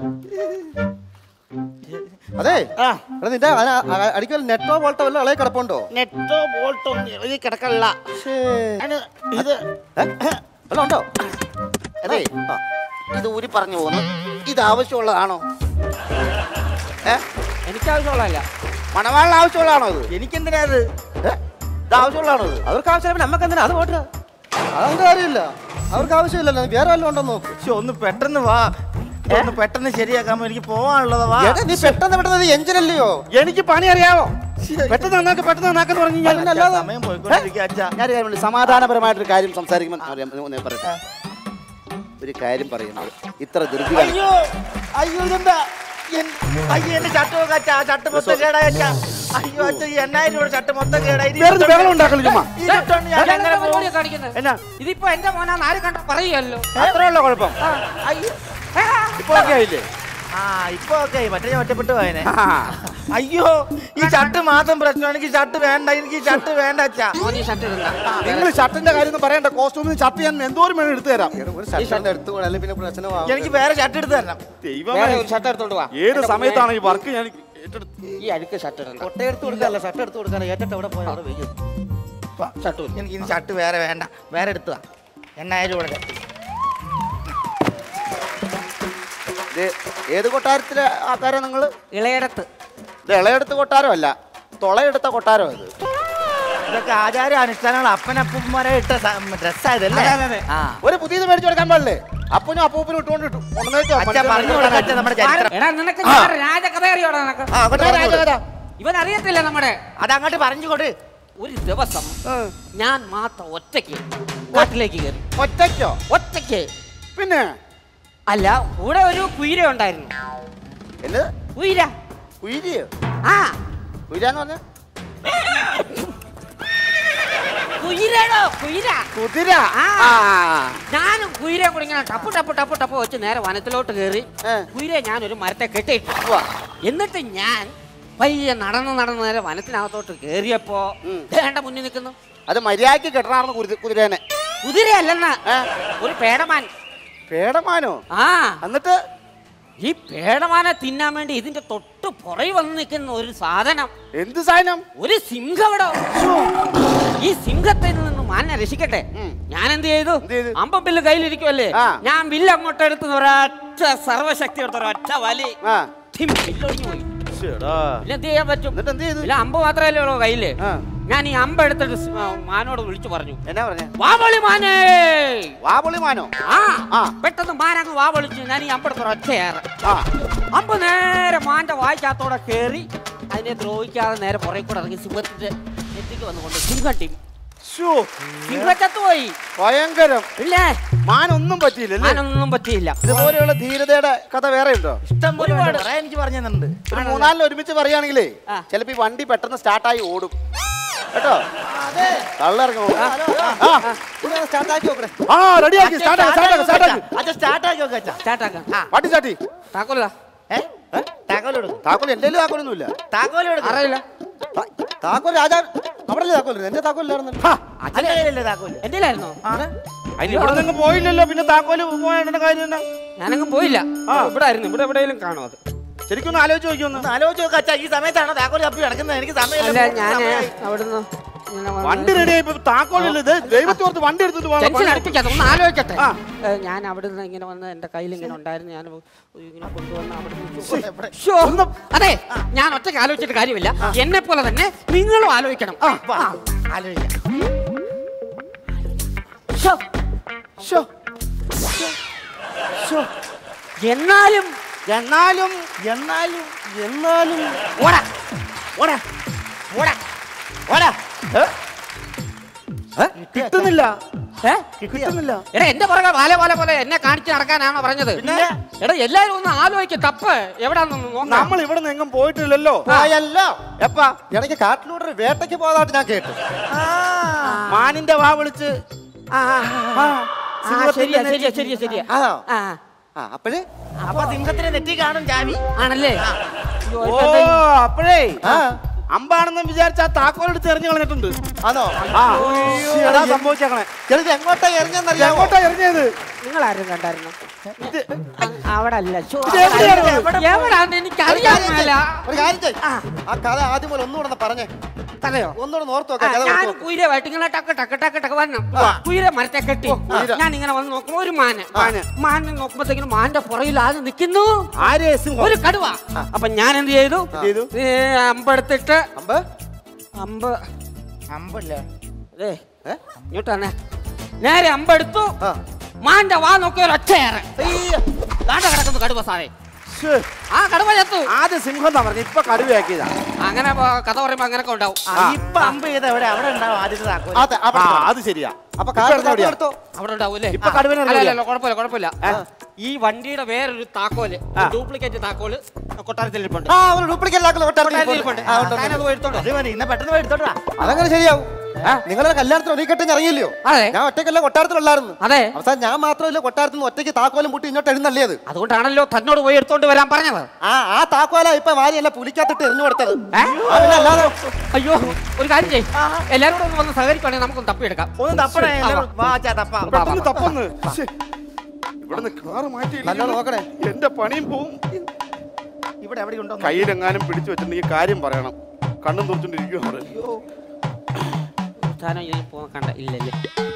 അതെ ആ. എടാ നിന്റെ അടിക്കൽ നെറ്റോ വോൾട്ടോ വല്ല ഇളയെ കിടപ്പുണ്ടോ നെറ്റോ ബോൾട്ടോ ഒന്നും ഇളകി കിടക്കല്ല ശ്ശേ. ഞാന് ഇത് ഏ? വല്ലതും ഉണ്ടോ അതെ ആ. ഇത് ഊരി പറഞ്ഞു പോന്നു ഇത് ആവശ്യമുള്ളതാണോ ഏ എനിക്ക് ആവശ്യമുള്ളതല്ല മണവാളിന് ആവശ്യമുള്ളതാണോ ഇത് എനിക്കെന്തിനാ അത് ഏ? ഇത് ആവശ്യമുള്ളതാണോ ഇത് അവർക്ക് ആവശ്യമില്ല നമുക്ക് എന്തിനാ അത് പോട്ടെ അതൊന്നും കാര്യമില്ല അവർക്ക് ആവശ്യമില്ലല്ലോ വേറെ വല്ലതും ഉണ്ടോ നോക്ക് ശ്ശോ, ഒന്ന് പെട്ടെന്ന് വാ ഒന്ന് പെട്ടെന്ന് ശരിയാക്കാമോ എനിക്ക് പോവാനുള്ളതാ വാ എടാ, നീ പെട്ടെന്ന് പെട്ടെന്ന് എഞ്ചിനല്ലയോ എനിക്ക് പണി അറിയാവോ പെട്ടെന്ന് നന്നാക്ക് പെട്ടെന്ന് നന്നാക്കെന്ന് പറഞ്ഞു ഞാൻ പിന്നെ അല്ലാതെ സമയം പോയിക്കൊണ്ടിരിക്കുക അച്ഛാ ഞാൻ ഒരു കാര്യം വിളി- സമാധാനപരമായിട്ടൊരു കാര്യം സംസാരിക്കുമ്പോൾ അറിയാം, ഒന്ന് പറയട്ടെ ഒരു കാര്യം പറയുന്നത് ഇത്ര ധൃതി കാണി- അയ്യോ അയ്യോ ഇതെന്താ എൻ- അയ്യോ എന്റെ ഷർട്ട് നോക്കാം അച്ഛാ ആ ഷർട്ട് മൊത്തം കേടായി അച്ഛാ അയ്യോ അച്ഛാ ഈ എണ്ണായിരം രൂപ ഷർട്ട് മൊത്തം കേടായി ഇനി വെറുതെ ഇട്ടോണ്ട് ബഹളം ഉണ്ടാക്കല് ചുമ്മാ. ഈ ഇട്ടോണ്ട് ഞാൻ ഇതെന്താ എങ്ങനെ പോകും? പരിപാടിയാ കാണിക്കുന്നത്? എന്നാ ഇതിപ്പോ എന്റെ മോനാന്ന് ആര് കണ്ട പറയുമല്ലോ അത്രേ ഉള്ള കുഴപ്പം അയ്യോ ഇപ്പൊ ഓക്കെ ആയില്ലേ ആ ഇപ്പൊ ഓക്കെ മറ്റേ ഞാൻ ഒറ്റപ്പെട്ടു പോയനെ അയ്യോ ഈ ഷർട്ട് മാത്രം പ്രശ്നമാണ് എനിക്ക് ഷർട്ട് വേണ്ട എനിക്ക് ഈ ഷർട്ട് വേണ്ട അച്ഛാ മോൻ ഈ ഷർട്ട് ഇടണ്ട നിങ്ങൾ ഷർട്ടിന്റെ കാര്യം ഒന്നും പറയണ്ട കോസ്റ്റ്യൂമിന് ഷർട്ട് ഞാൻ എന്തോരം വേണം എടുത്തു തരാം ഒരു ഷർട്ടിന്റെ എടുത്തു പോകണം അല്ലെങ്കിൽ പിന്നെ പ്രശ്നമാവും എനിക്ക് വേറെ ഷർട്ട് എടുത്ത് തരണം വേറെ ഒരു ഷർട്ട് എടുത്തോണ്ട് വാ ഏത് സമയത്താണ് ഈ വർക്ക് ഞാൻ ഏറ്റെടുത്ത് ഈ അഴുക്ക് ഷർട്ട് ഇടണ്ട കൊട്ട എടുത്ത് കൊടുക്കാല്ല ഷർട്ട് എടുത്ത് കൊടുക്കാൻ ഏറ്റിട്ട് അവിടെ പോയി അവിടെ വെയ്യും ഷർട്ട് എനിക്ക് ഇനി ഷർട്ട് വേറെ വേണ്ട വേറെ എടുത്തുവാ എണ്ണായിരം രൂപ ഇത് ഏത് കൊട്ടാരത്തിലെ ആൾക്കാരാ നിങ്ങൾ ഇളയിടത്ത് ഇത് ഇളയെടുത്ത കൊട്ടാരമല്ല തുളയെടുത്ത കൊട്ടാരം ഇത് ഇതൊക്കെ ആചാര അനുഷ്ഠാനങ്ങൾ അപ്പനപ്പന്മാരെ ഇട്ട ഡ്രസ്സായതല്ലേ ആ ഒരു പുതിയത് മേടിച്ചു കൊടുക്കാൻ പാടില്ലേ അപ്പനും അപ്പൂപ്പനും ഇട്ടുകൊണ്ട് ഇട്ടു കൊണ്ടുവന്നേക്കോ, അച്ഛാ മനുഷ്യനെ പറഞ്ഞു കൊടുക്കാം അച്ഛാ നമ്മുടെ ചരിത്രം എടാ നിനക്ക് ഞാൻ രാജകഥ അറിയോടാ നിനക്ക് ആ, അങ്ങോട്ട് പറഞ്ഞു കൊടുക്ക്. ഇവൻ അറിയത്തില്ല നമ്മുടെ അതങ്ങോട്ട് പറഞ്ഞു കൊടു ഒരു ദിവസം ഞാൻ മാത്രം ഒറ്റയ്ക്ക് കാട്ടിലേക്ക് കയറി ഒറ്റയ്ക്കോ ഒറ്റയ്ക്ക് പിന്നെ അല്ല കൂടെ ഒരു കുയിര ഉണ്ടായിരുന്നു എന്ത് കുയിര കുയിലിയോ ആ കുയിലാന്ന് പറഞ്ഞ കുയിരടോ കുയിര കുതിര ആ. ആ ഞാനും കുയിരെ കൂടി ഇങ്ങനെ ടപ്പ് ടപ്പ് ടപ്പ് ടപ്പ് വെച്ച് നേരെ വനത്തിലോട്ട് കയറി ഏ. കുയിരെ ഞാൻ ഒരു മരത്തെ കെട്ടിയിട്ടു എന്നിട്ട് ഞാൻ പയ്യെ നടന്ന് നടന്ന് നേരെ വനത്തിനകത്തോട്ട് കയറിയപ്പോ വേണ്ട മുന്നിൽ നിൽക്കുന്നു അത് മര്യാദക്ക് കെട്ടണാർന്ന് കുതിര കുതിരേനെ കുതിരയല്ലെന്ന് ഒരു പേടമാൻ പേടമാനോ ആ എന്നിട്ട് ഈ പേടമാനെ തിന്നാൻ വേണ്ടി ഇതിന്റെ തൊട്ട് പുറകെ വന്ന് നിൽക്കുന്ന ഒരു സാധനം എന്ത് സാധനം ഒരു സിംഹവിടെ ഈ സിംഹത്തിൽ നിന്ന് മാനെ രക്ഷിക്കട്ടെ ഞാൻ എന്ത് ചെയ്തു എന്ത് ചെയ്തു? അമ്പബില്ല് കയ്യിലിരിക്കുമല്ലേ ആ. ഞാൻ ബില്ല് അങ്ങോട്ട് എടുത്ത് ഒരൊറ്റ സർവശക്തി എടുത്ത ഒരൊറ്റ വലി ആ ഠിം, ബില്ലൊടിഞ്ഞു പോയി ശ്ശെടാ. പിന്നെ എന്ത് ചെയ്യാൻ പറ്റും എന്നിട്ട് എന്ത് ചെയ്തു ഇല്ല അമ്പ് മാത്രമല്ലേ ഉള്ളൂ കയ്യില് ആ. ഞാൻ ഈ അമ്പ എടുത്തിട്ട് സ്- ആ, മാനോട് വിളിച്ചു പറഞ്ഞു എന്നാ പറഞ്ഞ വാവളി മാനേ വാപൊളി മാനോ ആ ആ. പെട്ടെന്ന് മാനങ്ങ് വാ വിളിച്ചു ഞാൻ ഈ അമ്പെടുത്ത ഒറ്റയേറെ ആ അമ്പ് നേരെ മാന്റെ വായിക്കകത്തോടെ കയറി അതിനെ ദ്രോഹിക്കാതെ നേരെ പുറകെ കൂടെ ഇറങ്ങി സിംഹത്തിന്റെ നെറ്റിക്ക് വന്നുകൊണ്ട് സിംഹം ടീം ശ്ശോ, സിംഹച്ചത്ത് പോയി ഭയങ്കരം ഇല്ലേ മാനൊന്നും പറ്റിയില്ലല്ലേ ഞാനൊന്നും പറ്റിയില്ല ഇതുപോലെയുള്ള ധീരതയുടെ കഥ വേറെ ഉണ്ടോ ഇഷ്ടം പോലെ ഉണ്ട്. കുറേ എനിക്ക് പറഞ്ഞു തന്നിട്ടുണ്ട് ഒരു മൂന്നാലിന് ഒരുമിച്ച് പറയുകയാണെങ്കിലേ ആ. ചിലപ്പോ ഈ വണ്ടി പെട്ടെന്ന് സ്റ്റാർട്ടായി ഓടും കേട്ടോ തള്ളിറങ്ങും ആ റെഡിയാക്കി സ്റ്റാർട്ടാക്കി സ്റ്റാർട്ടാക്കി അച്ഛാ സ്റ്റാർട്ട് ആക്കി നോക്കാം അച്ഛാ സ്റ്റാർട്ടാക്കാം വണ്ടി സ്റ്റാർട്ടി താക്കോല ഏ താക്കോൽ കൊടുക്കും താക്കോൽ എന്റെ താക്കോലൊന്നുമില്ല താക്കോൽ കൊടുക്കും അറിയില്ല താക്കോൽ രാജാ അവിടെ താക്കോൽ എന്റെ താക്കോലില്ലായിരുന്നു അച്ഛൻ്റെ കയ്യിലല്ലേ താക്കോൽ എന്റെയിലായിരുന്നോ അതിന് ഇവിടെ നിന്ന് പോയില്ലല്ലോ പിന്നെ താക്കോല് പോയേണ്ട കാര്യം എന്നാ ഞാനങ്ങ് പോയില്ല ഇവിടെ ആയിരുന്നു ഇവിടെ എവിടെയെങ്കിലും കാണും അത് ശരിക്കും ഒന്ന് ആലോചിച്ച് നോക്കിയൊന്ന് ഒന്ന് ആലോചിച്ച് നോക്കാം അച്ഛാ ഈ സമയത്താണോ താക്കോൽ തപ്പി കിടക്കുന്നത് എനിക്ക് അല്ല സമയമില്ല ഞാൻ സമയമായി. അവിടുന്ന് ഇങ്ങനെ വന്ന് വണ്ടി റെഡി ആയി താക്കോലില്ല ഇത് ദൈവത്തോർത്ത് വണ്ടി എടുത്തിട്ട് പോകാൻ ടെൻഷൻ അടുപ്പിക്കാതെ ഒന്ന് ആലോചിക്കട്ടെ ആ. ഏ, ഞാൻ അവിടുന്ന് ഇങ്ങനെ വന്ന് എന്റെ കയ്യിൽ ഇങ്ങനെ ഉണ്ടായിരുന്നു ഞാൻ ഇങ്ങനെ കൊണ്ടുവന്ന് അവിടെ ശ്ശോ, അതെ ഞാൻ ഒറ്റയ്ക്ക് ആലോചിച്ചിട്ട് കാര്യമില്ല എന്നെ പോലെ തന്നെ നിങ്ങളും ആലോചിക്കണം വാ, ആലോചിക്കാം ശ്ശോ, ശ്ശോ, എന്നാലും എന്നാലും എന്നാലും എന്നാലും ഓടാ ഓടാ ഓടാ ഓടാ ഏ? ഏ? കിട്ടുന്നില്ല ഏ? കിട്ടുന്നില്ല എടാ എന്റെ പുറകെ വാല പോലെ പോലെ എന്നെ കാണിച്ച് നടക്കാനാണോ പറഞ്ഞത് എടാ എല്ലാരും ഒന്ന് ആലോചിക്ക് തപ്പ് എവിടാന്നൊന്ന് നോക്കാം നമ്മൾ ഇവിടെ നിന്ന് എങ്ങും പോയിട്ടില്ലല്ലോ പോയല്ലോ എപ്പാ ഇടയ്ക്ക് കാട്ടിലൂടെ ഒരു വേട്ടയ്ക്ക് പോയതായിട്ട് ഞാൻ കേട്ടു മാനിന്റെ വാ വിളിച്ച് ആ, ആ, ആ, ആ, ശരിയാ ശരിയാ ശരിയാ ശരിയാ ആ ആ ആ അപ്പഴേ അപ്പൊ സിംഹത്തിന് നെറ്റി കാണും ചാവി ആണല്ലേ അയ്യോ, ഓ ഇപ്പൊ എന്താ ഈ- അപ്പോഴേ ആ അമ്പാണെന്ന് വിചാരിച്ച ആ താക്കോൽ എടുത്ത് എറിഞ്ഞു കളഞ്ഞിട്ടുണ്ട് ആണോ ആ അതാ സംഭവിച്ചേക്കണേ ചെറുത് എങ്ങോട്ടാ ഇറങ്ങിയെന്നറിയാമോ എങ്ങോട്ടാ എറിഞ്ഞത് നിങ്ങൾ ആരും കണ്ടായിരുന്നു ഇത് അവിടെ അല്ല ശ്ശോ, ഇത് എവിടെയാണ്? എവിടെ- എവിടാന്ന് എനിക്ക് അറിയാൻ മേല ഒരു കാര്യം ചെയ്യ് ആ കഥ ആദ്യം പോലെ ഒന്നുകൂടെ ഒന്ന് പറഞ്ഞേ കഥയോ ഒന്നുകൂടെ ഒന്ന് ഓർത്ത് ആ, നോക്കാം കഥ ഞാൻ ഓർത്ത് നോക്ക്. കുയിരമായിട്ട് ഇങ്ങനെ ടക്ക് ടക്ക് ടക്ക് ടക്ക് വന്നു കുയിര മരത്തെ കെട്ടി കുയിര. ഞാൻ ഇങ്ങനെ വന്ന് നോക്കുമ്പോ ഒരു മാന് മാന്. മാനെ നോക്കുമ്പോഴത്തേക്കും മാന്റെ പുറകിൽ ആര് നിൽക്കുന്നു ആര് സിംഹം ഒരു കടുവ അപ്പൊ ഞാൻ എന്ത് ചെയ്തു ചെയ്തു? ഏ, അമ്പെടുത്തിട്ട് അമ്പ് അമ്പ് അമ്പല്ലേ ദേ, ഇങ്ങോട്ട് വന്നേ നേരെ അമ്പെടുത്തു ആ. മാന്റെ വാ നോക്കി ഒരു ഒറ്റയേറെ ദാണ്ട കിടക്കുന്നു കടുവ സാറേ ശ്ശേ, ആ കടുവ ചത്തു ആദ്യം സിംഹം എന്നാ പറഞ്ഞു ഇപ്പൊ കടുവയാക്കിയതാ അങ്ങനെ പോ- കഥ പറയുമ്പോ അങ്ങനൊക്കെ ഉണ്ടാവും ആ, ഇപ്പൊ അമ്പ് ചെയ്ത് എവിടെ അവിടെ ഉണ്ടാവും ആദ്യത്തെ താക്കോൽ അതെ ആ അവിടെ അത് ശരിയാ അപ്പൊ കാർ എവിടെയാ എടുത്തോ അവിടെ ഉണ്ടാവൂല്ലേ ഇപ്പൊ കടുവനെ അല്ല, അല്ല, അറിയില്ല. അല്ല, കുഴപ്പമില്ല കുഴപ്പമില്ല ഈ വണ്ടിയുടെ വേറൊരു താക്കോല് ഡ്യൂപ്ലിക്കേറ്റ് താക്കോല് കൊട്ടാരത്തിൽ ഇരിപ്പുണ്ട് ആ ഒരു ഡ്യൂപ്ലിക്കേറ്റ് ആക്കലോ കൊട്ടാരത്തിൽ ഇരിപ്പുണ്ട് ആ, ഉണ്ട്, ഉണ്ട്. താനത് പോയി എടുത്തോണ്ട് അത് മതി ഇന്ന പെട്ടെന്ന് പോയി എടുത്തോട്ടാ അതങ്ങനെ ശരിയാവും നിങ്ങളെ കല്യാണത്തിന് ഒരിക്കട്ടെ ഇറങ്ങിയില്ലയോ അതെ ഞാൻ ഒറ്റയ്ക്കല്ല കൊട്ടാരത്തിലുള്ളായിരുന്നു അതെ അവസാനം ഞാൻ മാത്രമല്ല കൊട്ടാരത്തിൽ നിന്ന് ഒറ്റയ്ക്ക് താക്കോലും പൂട്ടി ഇങ്ങോട്ട് എഴുന്നള്ളിയത് അതുകൊണ്ടാണല്ലോ തന്നോട് പോയി എടുത്തോണ്ട് വരാൻ പറഞ്ഞത് ആ ആ താക്കോല ഇപ്പൊ വാരിയല്ല പുലിക്കകത്തിട്ട് എറിഞ്ഞു കൊടുത്തത് ആ, പിന്നെ അല്ലാതെ അയ്യോ ഒരു കാര്യം ചെയ്യ് എല്ലാരും കൂടെ ഒന്ന് വന്ന് സഹകരിക്കുവാണെങ്കിൽ നമുക്കൊന്ന് തപ്പിയെടുക്കാം ഒന്ന് തപ്പണേ ആ, എല്ലാവരും. വാ അച്ഛാ തപ്പാ പെട്ടെന്ന് തപ്പൊന്ന് ശ്ശെ. ഇവിടുന്ന് കാറ് മാറ്റി നല്ലോണം നോക്കണേ. എന്റെ പണിയും പോവും ഇവിടെ എവിടെ ഉണ്ടോ കയ്യിലെങ്ങാനും പിടിച്ചു വെച്ചിട്ടുണ്ടെങ്കിൽ കാര്യം പറയണം കണ്ണും തുറച്ചോണ്ടിരിക്കും അവിടെ സാധനം ഇനി പോകാൻ കണ്ട ഇല്ലല്ലേ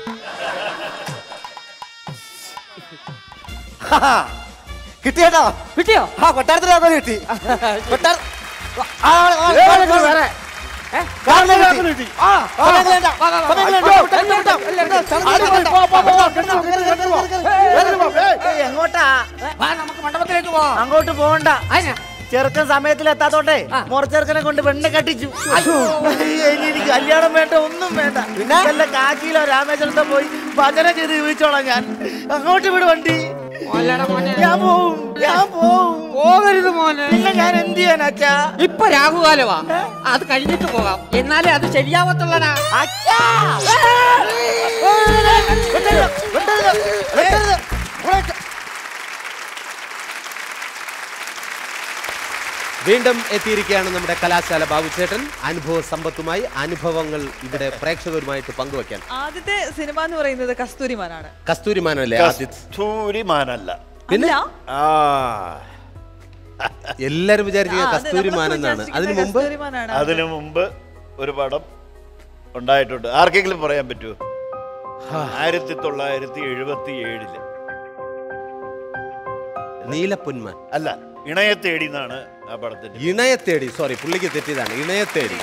കിട്ടിയേട്ടോ കിട്ടിയോ ആ കൊട്ടാരത്തിൽ താക്കോല് കിട്ടി കൊട്ടാര ആ, ആ, ആ, ഏ, ആ, വേറെ. ഏ? കാറിലേക്ക് കാറിലേക്ക് കിട്ടി. കിട്ടി. ആ, സമയം കളയണ്ട. വാ, വാ, വാ, സമയം വാ, കളയണ്ട. വാ, വിട്ടോ, വിട്ടോ, വിട്ടോ. എല്ലാവരും വിട്ടോ, ആടി സമയം കളയണ്ട. പോ, പോ, പോ, പോ, കേട്ടോ, കേട്ടോ, കേട്ടോ, പോ. വേഗം പോ, ഏയ്. ഏയ്, എങ്ങോട്ടാ വാ നമുക്ക് മണ്ഡപത്തിലേക്ക് പോവാം അങ്ങോട്ട് പോകണ്ട അതിനാ ചെറുക്കൻ സമയത്തിലെത്താത്തോട്ടെ മുറച്ചെറുക്കനെ കൊണ്ട് പെണ്ണ് കെട്ടിച്ചു അയ്യോ, ഇനി എനിക്ക് കല്യാണം വേണ്ട ഒന്നും വേണ്ട വല്ല കാശിയിലോ രാമേശ്വരത്തോ പോയി ഭജന ചെയ്ത് ജീവിച്ചോളാം ഞാൻ അങ്ങോട്ട് വിട് വണ്ടി മോലടാ മോനെ ഞാൻ പോവും ഞാൻ പോവും പോകരുത് മോനെ പിന്നെ ഞാൻ എന്ത് ചെയ്യാൻ അച്ഛാ ഇപ്പൊ രാഹുകാലവാ അത് കഴിഞ്ഞിട്ട് പോകാം എന്നാലേ അത് ശരിയാവത്തുള്ളടാ അച്ഛാ വീണ്ടും എത്തിയിരിക്കുകയാണ് നമ്മുടെ കലാശാല ബാബുചേട്ടൻ അനുഭവ സമ്പത്തുമായി അനുഭവങ്ങൾ ഇവിടെ പ്രേക്ഷകരുമായിട്ട് പങ്കുവയ്ക്കാൻ ആദ്യത്തെ സിനിമ എന്ന് പറയുന്നത് കസ്തൂരിമാനാണ് കസ്തൂരിമാനല്ലേ ആദ്യത്തെ കസ്തൂരിമാനല്ല പിന്നെ അല്ല, ആ എല്ലാരും വിചാരിക്കുക ആ, അത് കസ്തൂരിമാൻ നമ്മളൊക്കെ എന്നാണ് അതിനു വിചാരിച്ചിരിക്കുന്നത് മുമ്പ് കസ്തൂരിമാനാണ്. അതിനു മുമ്പ് ഒരു പടം ഉണ്ടായിട്ടുണ്ട് ആർക്കെങ്കിലും പറയാൻ പറ്റുമോ ആയിരത്തി തൊള്ളായിരത്തി എഴുപത്തി ഏഴില് നീലപ്പൊന്മാൻ അല്ല ഇണയത്തേടി എന്നാണ് ആ പടത്തിന്റെ ഇണയത്തേടി സോറി പുള്ളിക്ക് തെറ്റിയതാണ് ഇണയത്തേടി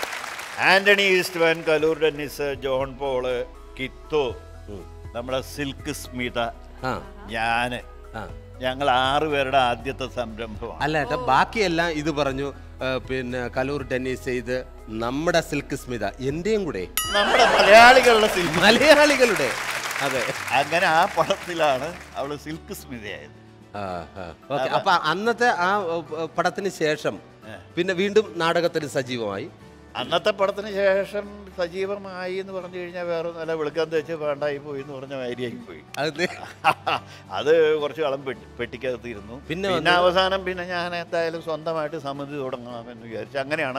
ആന്റണി ഈസ്റ്റ്മാൻ കലൂർ ഡെന്നിസ് ജോൺ പോള് കിത്തോ നമ്മളെ സിൽക്ക് സ്മിത ആ ഞാന് ആ ഞങ്ങൾ ആറു പേരുടെ ആദ്യത്തെ സംരംഭമാണ് അല്ല ഏട്ടാ ബാക്കിയെല്ലാം ഇത് പറഞ്ഞു ആ, പിന്നെ കലൂർ ടെന്നീസ് ചെയ്ത് നമ്മുടെ സിൽക്ക് സ്മിത എന്റെയും കൂടെ നമ്മുടെ മലയാളികളുടെ സിനിമ മലയാളികളുടെ അതെ അങ്ങനെ ആ പടത്തിലാണ് അവള് സിൽക്ക് സ്മിതയായത് ആ, ആ. ഓക്കേ. അപ്പൊ അന്നത്തെ ആ ഏ, പടത്തിന് ശേഷം പിന്നെ വീണ്ടും നാടകത്തിന് സജീവമായി അന്നത്തെ പടത്തിന് ശേഷം സജീവമായി എന്ന് പറഞ്ഞു കഴിഞ്ഞാൽ വേറെ നല്ല വെളുക്കാൻ തേച്ച് വേണ്ടായി പോയി എന്ന് പറഞ്ഞ മാതിരിയായി പോയി അത് അത് കുറച്ച് കാലം പെട്ടി പെട്ടിക്കകത്തിരുന്നു പിന്നെ പിന്നെ അവസാനം പിന്നെ ഞാൻ എന്തായാലും സ്വന്തമായിട്ട് സമിതി തുടങ്ങാമെന്ന് വിചാരിച്ചു അങ്ങനെയാണ്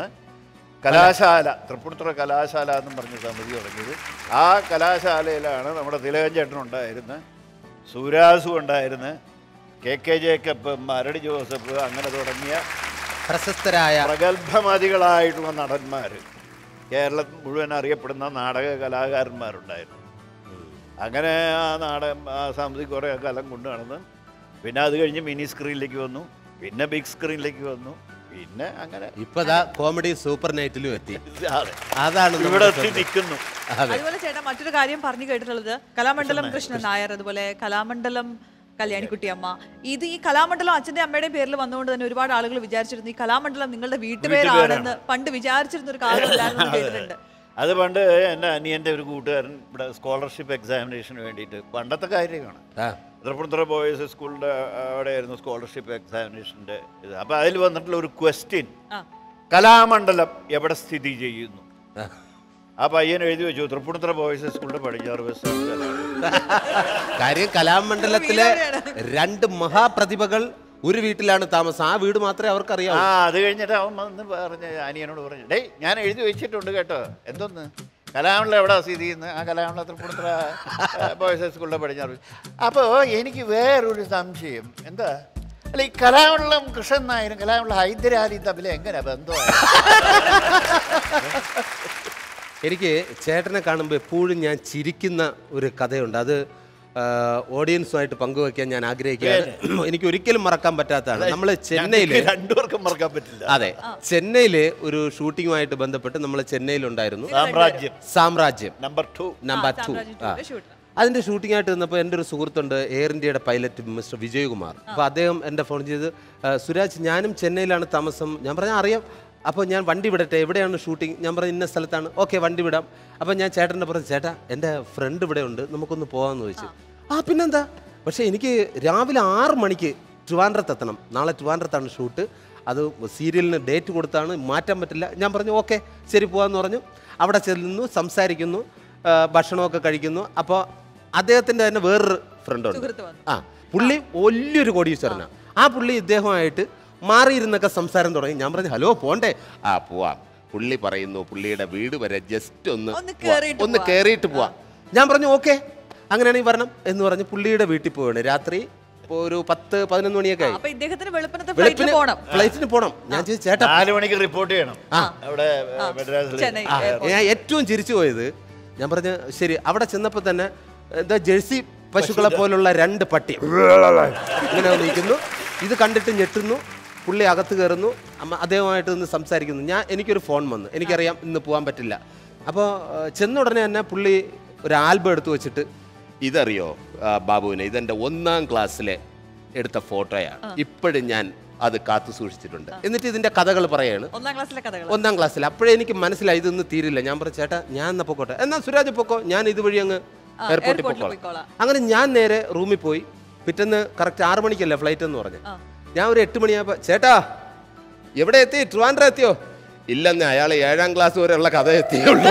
കലാശാല തൃപ്പൂണിത്തുറ കലാശാല എന്നും പറഞ്ഞ സമിതി തുടങ്ങിയത് ആ കലാശാലയിലാണ് നമ്മുടെ തിലകൻ ചേട്ടൻ ഉണ്ടായിരുന്ന സൂരാസു ഉണ്ടായിരുന്ന കെ കെ ജേക്കബ് മരടി ജോസഫ് അങ്ങനെ തുടങ്ങിയ പ്രശസ്തരായ പ്രഗത്ഭമതികളായിട്ടുള്ള നടന്മാർ കേരളം മുഴുവൻ അറിയപ്പെടുന്ന നാടക കലാകാരന്മാരുണ്ടായിരുന്നു അങ്ങനെ ആ നാടകം ആ സമിതി കുറേ കാലം കൊണ്ടു നടന്ന് പിന്നെ അത് കഴിഞ്ഞ് മിനി സ്ക്രീനിലേക്ക് വന്നു പിന്നെ ബിഗ് സ്ക്രീനിലേക്ക് വന്നു പിന്നെ അങ്ങനെ ഇപ്പതാ കോമഡി സൂപ്പർ നൈറ്റിലും എത്തി അതെ അതാണ് നമ്മുടെ ഇവിടെ എത്തി സ്വന്തം. നിൽക്കുന്നു അതെ അതുപോലെ ചേട്ടാ മറ്റൊരു കാര്യം പറഞ്ഞു കേട്ടിട്ടുള്ളത് കലാമണ്ഡലം കൃഷ്ണൻ നായർ അതുപോലെ കലാമണ്ഡലം കല്യാണിക്കുട്ടി അമ്മ ഇത് ഈ കലാമണ്ഡലം അച്ഛന്റെ അമ്മയുടെയും പേരിൽ വന്നുകൊണ്ട് തന്നെ ഒരുപാട് ആളുകൾ വിചാരിച്ചിരുന്നു ഈ കലാമണ്ഡലം നിങ്ങളുടെ വീട്ടുപേരാണെന്ന് പണ്ട് വിചാരിച്ചിരുന്ന ഒരു കാലം ഉണ്ടായിരുന്നു എന്ന് കേട്ടിട്ടുണ്ട് അത് പണ്ട് എൻ്റെ അനിയൻ്റെ ഒരു കൂട്ടുകാരൻ ഇവിടെ സ്കോളർഷിപ്പ് എക്സാമിനേഷന് വേണ്ടിയിട്ട് പണ്ടത്തെ കാര്യമാണ് ആ. തൃപ്പൂണിത്തുറ ബോയ്സ് സ്കൂളിൻ്റെ അവിടെയായിരുന്നു സ്കോളർഷിപ്പ് എക്സാമിനേഷൻ്റെ ഇത് അപ്പോൾ അതിൽ വന്നിട്ടുള്ള ഒരു ക്വസ്റ്റ്യൻ ആ. കലാമണ്ഡലം എവിടെ സ്ഥിതി ചെയ്യുന്നു ആ പയ്യൻ എഴുതി വെച്ചു തൃപ്പൂണിത്തുറ ബോയ്സ് സ്കൂളിൻ്റെ പടിഞ്ഞാറ് ബസ് കാര്യം കലാമണ്ഡലത്തിലെ രണ്ട് മഹാപ്രതിഭകൾ ഒരു വീട്ടിലാണ് താമസം ആ വീട് മാത്രമേ ആ അവർക്കറിയാവൂ അത് കഴിഞ്ഞിട്ട് അവൻ വന്ന് പറഞ്ഞ അനിയനോട് പറഞ്ഞു ഡേയ് ഞാൻ എഴുതി വെച്ചിട്ടുണ്ട് കേട്ടോ എന്തോന്ന് കലാമണ്ഡലം എവിടെ സ്ഥിതി ചെയ്യുന്നത് ആ കലാമണ്ഡലം തൃപ്പൂണിത്തുറ ബോയ്സ് സ്കൂളിലെ പടിഞ്ഞാറ് അപ്പോൾ എനിക്ക് വേറൊരു സംശയം എന്താ അല്ല ഈ കലാമണ്ഡലം കൃഷ്ണൻ നായരും കലാമണ്ഡലം ഹൈദരാലിയും തമ്മിൽ എങ്ങനെ ബന്ധമാണ് എനിക്ക് ചേട്ടനെ കാണുമ്പോൾ എപ്പോഴും ഞാൻ ചിരിക്കുന്ന ഒരു കഥയുണ്ട് അത് ആ, ഓഡിയൻസുമായിട്ട് പങ്കുവയ്ക്കാൻ ഞാൻ ആഗ്രഹിക്കുകയാണ് എനിക്ക് ഒരിക്കലും മറക്കാൻ പറ്റാത്തതാണ് നമ്മൾ ചെന്നൈയിൽ ഞങ്ങൾക്ക് രണ്ടുപേർക്കും മറക്കാൻ പറ്റില്ല അതെ ചെന്നൈയില് ഒരു ഷൂട്ടിങ്ങുമായിട്ട് ബന്ധപ്പെട്ട് നമ്മൾ ചെന്നൈയിലുണ്ടായിരുന്നു സാമ്രാജ്യം സാമ്രാജ്യം നമ്പർ ടു നമ്പർ ടു ആ അതിന്റെ ഷൂട്ടിംഗ് ആയിട്ട് നിന്നപ്പോൾ എൻ്റെ ഒരു സുഹൃത്തുണ്ട് എയർ ഇന്ത്യയുടെ പൈലറ്റ് മിസ്റ്റർ വിജയകുമാർ അപ്പോൾ അദ്ദേഹം എൻ്റെ ഫോൺ ചെയ്ത് "ആ, സുരാജ് ഞാനും ചെന്നൈയിലാണ് താമസം ഞാൻ പറഞ്ഞാൽ അറിയാം അപ്പോൾ ഞാൻ വണ്ടി വിടട്ടെ എവിടെയാണ് ഷൂട്ടിംഗ് ഞാൻ പറഞ്ഞു ഇന്ന സ്ഥലത്താണ് ഓക്കെ വണ്ടി വിടാം അപ്പോൾ ഞാൻ ചേട്ടൻ്റെ പറഞ്ഞു ചേട്ടാ എൻ്റെ ഫ്രണ്ട് ഇവിടെ ഉണ്ട് നമുക്കൊന്ന് പോകാമെന്ന് ചോദിച്ചു ആ പിന്നെന്താ പക്ഷേ എനിക്ക് രാവിലെ ആറ് മണിക്ക് ട്രിവാൻഡ്രത്ത് എത്തണം നാളെ ട്രിവാൻഡ്രത്താണ് ഷൂട്ട് അത് സീരിയലിന് ഡേറ്റ് കൊടുത്താണ് മാറ്റാൻ പറ്റില്ല ഞാൻ പറഞ്ഞു ഓക്കെ ശരി പോകാമെന്ന് പറഞ്ഞു അവിടെ ചെല്ലുന്നു സംസാരിക്കുന്നു ആ, ഭക്ഷണമൊക്കെ കഴിക്കുന്നു അപ്പോൾ അദ്ദേഹത്തിൻ്റെ തന്നെ വേറൊരു ഫ്രണ്ടുണ്ട് സുഹൃത്ത് വന്നു ആ പുള്ളി വലിയൊരു കോടീശ്വരനാണ് ആ പുള്ളി ഇദ്ദേഹമായിട്ട് മാറിയിരുന്നൊക്കെ സംസാരം തുടങ്ങി ഞാൻ പറഞ്ഞു ഹലോ പോണ്ടേ ആ പോവാം പുള്ളി പറയുന്നു പുള്ളിയുടെ വീട് വരെ ജസ്റ്റ് ഒന്ന് ഒന്ന് പോവാം. കേറിയിട്ട് ഒന്ന് പോവാം. കയറിയിട്ട് പോവാം ഞാൻ പറഞ്ഞു ഓക്കെ അങ്ങനെയാണെങ്കിൽ വരണം എന്ന് പറഞ്ഞ് പുള്ളിയുടെ വീട്ടിൽ പോവാണ് രാത്രി ഇപ്പൊ ഒരു പത്ത് പതിനൊന്ന് മണിയൊക്കെ ആയി അപ്പൊ ഇദ്ദേഹത്തിന് വെളുപ്പിനത്തെ ഫ്ലൈറ്റിൽ വെളുപ്പിന് പോണം ഫ്ലൈറ്റിന് പോണം ഞാൻ ചോദിച്ചു ചേട്ടാ നാല് മണിക്ക് റിപ്പോർട്ട് ചെയ്യണം അവിടെ മദ്രാസിൽ ചെന്നൈ ആ, ഞാൻ ഏറ്റവും ചിരിച്ചു പോയത് ഞാൻ പറഞ്ഞു ശരി അവിടെ ചെന്നപ്പോൾ തന്നെ എന്താ ജേഴ്സി പശുക്കളെ പോലുള്ള രണ്ട് പട്ടി ഇങ്ങനെ നിൽക്കുന്നു ഇത് കണ്ടിട്ട് ഞെട്ടുന്നു പുള്ളി അകത്ത് കയറുന്നു അമ്മ അദ്ദേഹമായിട്ട് നിന്ന് സംസാരിക്കുന്നു ഞാൻ എനിക്കൊരു ഫോൺ വന്നു എനിക്കറിയാം ഇന്ന് പോകാൻ പറ്റില്ല അപ്പോൾ ചെന്ന ഉടനെ തന്നെ പുള്ളി ഒരു ആൽബം എടുത്തു വെച്ചിട്ട് ഇതറിയോ ആ, ബാബുവിനെ ഇതെൻ്റെ ഒന്നാം ക്ലാസ്സിലെ എടുത്ത ഫോട്ടോയാണ് ഇപ്പോഴും ഞാൻ അത് കാത്തു സൂക്ഷിച്ചിട്ടുണ്ട് എന്നിട്ട് ഇതിൻ്റെ കഥകൾ പറയാണ് ഒന്നാം ക്ലാസ്സിലെ കഥകൾ ഒന്നാം ക്ലാസ്സിൽ അപ്പോഴേ എനിക്ക് മനസ്സിലായി ഇതൊന്നും തീരില്ല ഞാൻ പറഞ്ഞു ചേട്ടാ ഞാൻ എന്നാ പൊക്കോട്ടെ എന്നാ സുരാജ് പൊക്കോ ഞാൻ ഇതുവഴി അങ്ങ് ആ, എയർപോർട്ടിൽ എയർപോർട്ടിൽ പൊക്കോളാം പോയിക്കോളാം. അങ്ങനെ ഞാൻ നേരെ റൂമിൽ പോയി പിറ്റേന്ന് കറക്റ്റ് ആറ് മണിക്കല്ലേ ഫ്ലൈറ്റ് എന്ന് പറഞ്ഞു ആ. ഞാൻ ഒരു എട്ട് മണിയായപ്പോൾ ചേട്ടാ എവിടെ എത്തി ട്രിവാൻഡ്രം എത്തിയോ ഇല്ലെന്ന് അയാൾ ഏഴാം ക്ലാസ് വരെയുള്ള കഥ എത്തിയുള്ളൂ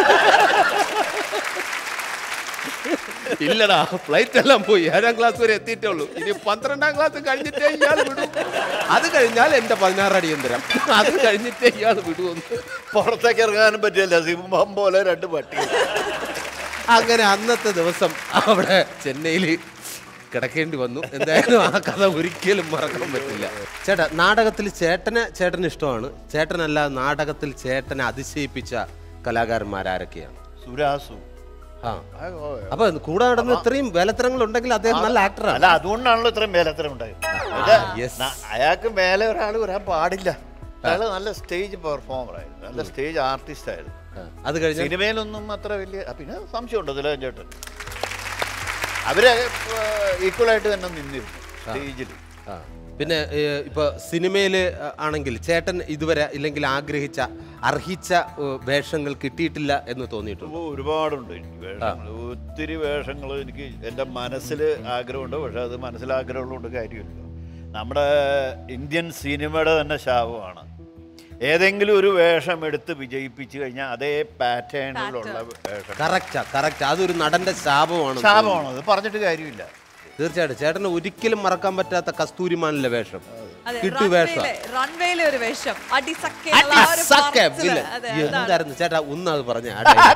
ഇല്ലടാ ഫ്ലൈറ്റ് എല്ലാം പോയി ഏഴാം ക്ലാസ് വരെ എത്തിയിട്ടേ ഉള്ളൂ ഇനി പന്ത്രണ്ടാം ക്ലാസ് കഴിഞ്ഞിട്ടേ ഇയാൾ വിടും അത് കഴിഞ്ഞാൽ എന്റെ പതിനാറ് അടിയന്തരം അത് കഴിഞ്ഞിട്ടേ ഇയാൾ വിടുമെന്ന് പുറത്തേക്ക് ഇറങ്ങാനും പറ്റില്ല സിംഹം പോലെ രണ്ട് പട്ടി അങ്ങനെ അന്നത്തെ ദിവസം അവിടെ ചെന്നൈയിൽ കിടക്കേണ്ടി വന്നു എന്തായാലും ആ കഥ ഒരിക്കലും മറക്കാൻ പറ്റില്ല ചേട്ടാ നാടകത്തിൽ ചേട്ടനെ ചേട്ടന് ഇഷ്ടമാണ് ചേട്ടനല്ല നാടകത്തിൽ ചേട്ടനെ അതിശയിപ്പിച്ച കലാകാരന്മാരാരൊക്കെയാണ് സുരാസു ആ അപ്പൊ കൂടെ നടന്ന് ഇത്രയും വേലത്തരങ്ങൾ ഉണ്ടെങ്കിൽ അദ്ദേഹം നല്ല ആക്ടറാണ് അല്ല അതുകൊണ്ടാണല്ലോ ഇത്രയും മേലത്തരം ഉണ്ടായത് yes. അയാൾക്ക് മേലെ ഒരാൾ വരാൻ പാടില്ല അയാൾ നല്ല സ്റ്റേജ് പെർഫോമർ ആയിരുന്നു നല്ല സ്റ്റേജ് ആർട്ടിസ്റ്റ് ആയിരുന്നു അത് കഴിഞ്ഞ് സിനിമയിലൊന്നും അത്ര വലിയ ആ, പിന്നെ സംശയമുണ്ടോ തിലകൻ ചേട്ടൻ അവര് ഈക്വൽ ആയിട്ട് തന്നെ നിന്നിരുന്നു സ്റ്റേജിൽ ആ. പിന്നെ ഏ, ഇപ്പൊ സിനിമയില് ആണെങ്കിൽ ചേട്ടൻ ഇതുവരെ ഇല്ലെങ്കിൽ ആഗ്രഹിച്ച അർഹിച്ച ഏ, വേഷങ്ങൾ കിട്ടിയിട്ടില്ല എന്ന് തോന്നിയിട്ടുണ്ട് ഓ, ഒരുപാടുണ്ട് എനിക്ക് വേഷങ്ങൾ ഒത്തിരി വേഷങ്ങൾ എനിക്ക് എൻ്റെ മനസ്സിൽ ആഗ്രഹമുണ്ട് പക്ഷെ അത് മനസ്സിൽ ആഗ്രഹമുള്ളതുകൊണ്ട് കാര്യമില്ല നമ്മുടെ ഇന്ത്യൻ സിനിമയുടെ തന്നെ ശാപമാണ് ഏതെങ്കിലും ഒരു വേഷം എടുത്ത് വിജയിപ്പിച്ചു കഴിഞ്ഞാൽ അതേ പാറ്റേണിലുള്ള വേഷം കറക്റ്റാ കറക്റ്റ് അതൊരു നടന്റെ ശാപമാണ് ശാപമാണ് അത് പറഞ്ഞിട്ട് കാര്യമില്ല തീർച്ചയായിട്ടും ചേട്ടന് ഒരിക്കലും മറക്കാൻ പറ്റാത്ത കസ്തൂരിമാനിലെ വേഷം അതെ കിട്ടു വേഷം റൺവേയിലെ റൺവേയിലെ ഒരു വേഷം അടിസക്കെ അടിസക്കെ വില്ലൻ. അതെ ഈ അതാണ്. എന്തായിരുന്നു ചേട്ടാ ഒന്ന് അത് പറഞ്ഞ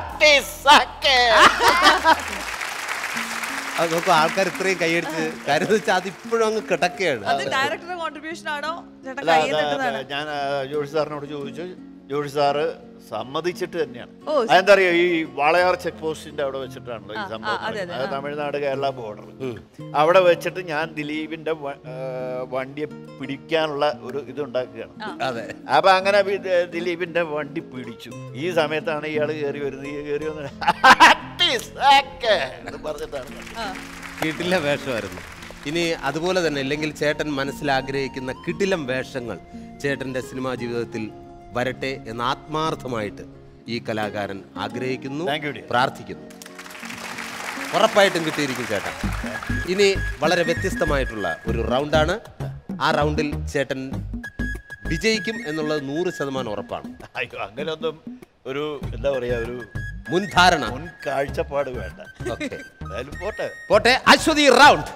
അത് നോക്കൂ ആൾക്കാർ ഇത്രയും കൈയടിച്ച് കാര്യം എന്ന് വെച്ചാൽ അത് ഇപ്പോഴും അങ്ങ് കിടക്കുകയാണ് അത് ഡയറക്ടറുടെ കോൺട്രിബ്യൂഷൻ ആണോ ചേട്ടൻ അല്ല, കയ്യിൽ അത് നിട്ടുന്നതാണ് ഞാൻ ആ, ജോഷി സാറിനോട് ചോദിച്ചു ജോഷി സാറ് സമ്മതിച്ചിട്ട് തന്നെയാണ് ഓ, അതെന്താ അറിയോ ഈ വാളയാർ ചെക്ക് പോസ്റ്റിന്റെ അവിടെ വെച്ചിട്ടാണല്ലോ ഈ ആ, സംഭവം ആ, അതെ, അതെ, നടക്കുന്നത്. അത് ആ. തമിഴ്നാട് കേരള ബോർഡർ അവിടെ വെച്ചിട്ട് ഞാൻ ദിലീപിന്റെ വ- ആ, വണ്ടിയെ പിടിക്കാനുള്ള ഒരു ഇത് ഉണ്ടാക്കുകയാണ് അതെ അപ്പൊ അങ്ങനെ വി- ദിലീപിന്റെ വണ്ടി പിടിച്ചു ഈ സമയത്താണ് ഇയാൾ കയറി വരുന്നത് ഈ കയറി വന്ന് "അട്ടിസാക്കെ" എന്ന് പറഞ്ഞിട്ടാണ് കിടില വേഷമായിരുന്നു ഇനി അതുപോലെ തന്നെ ഇല്ലെങ്കിൽ ചേട്ടൻ മനസ്സിൽ ആഗ്രഹിക്കുന്ന കിടിലം വേഷങ്ങൾ ചേട്ടന്റെ സിനിമാ ജീവിതത്തിൽ വരട്ടെ എന്ന് ആത്മാർത്ഥമായിട്ട് ഈ കലാകാരൻ ആഗ്രഹിക്കുന്നു Thank you, dear. പ്രാർത്ഥിക്കുന്നു ഉറപ്പായിട്ടും കിട്ടിയിരിക്കും ചേട്ടൻ ഇനി വളരെ വ്യത്യസ്തമായിട്ടുള്ള ഒരു റൗണ്ടാണ് ആ റൗണ്ടിൽ ചേട്ടൻ വിജയിക്കും എന്നുള്ളത് നൂറ് ശതമാനം ഉറപ്പാണ് അയ്യോ അങ്ങനെയൊന്നും ഒരു എന്താ പറയാ ഒരു മുൻധാരണ മുൻ കാഴ്ചപ്പാട് വേണ്ട ഓക്കെ എന്തായാലും പോട്ടെ പോട്ടെ അശ്വതി റൗണ്ട്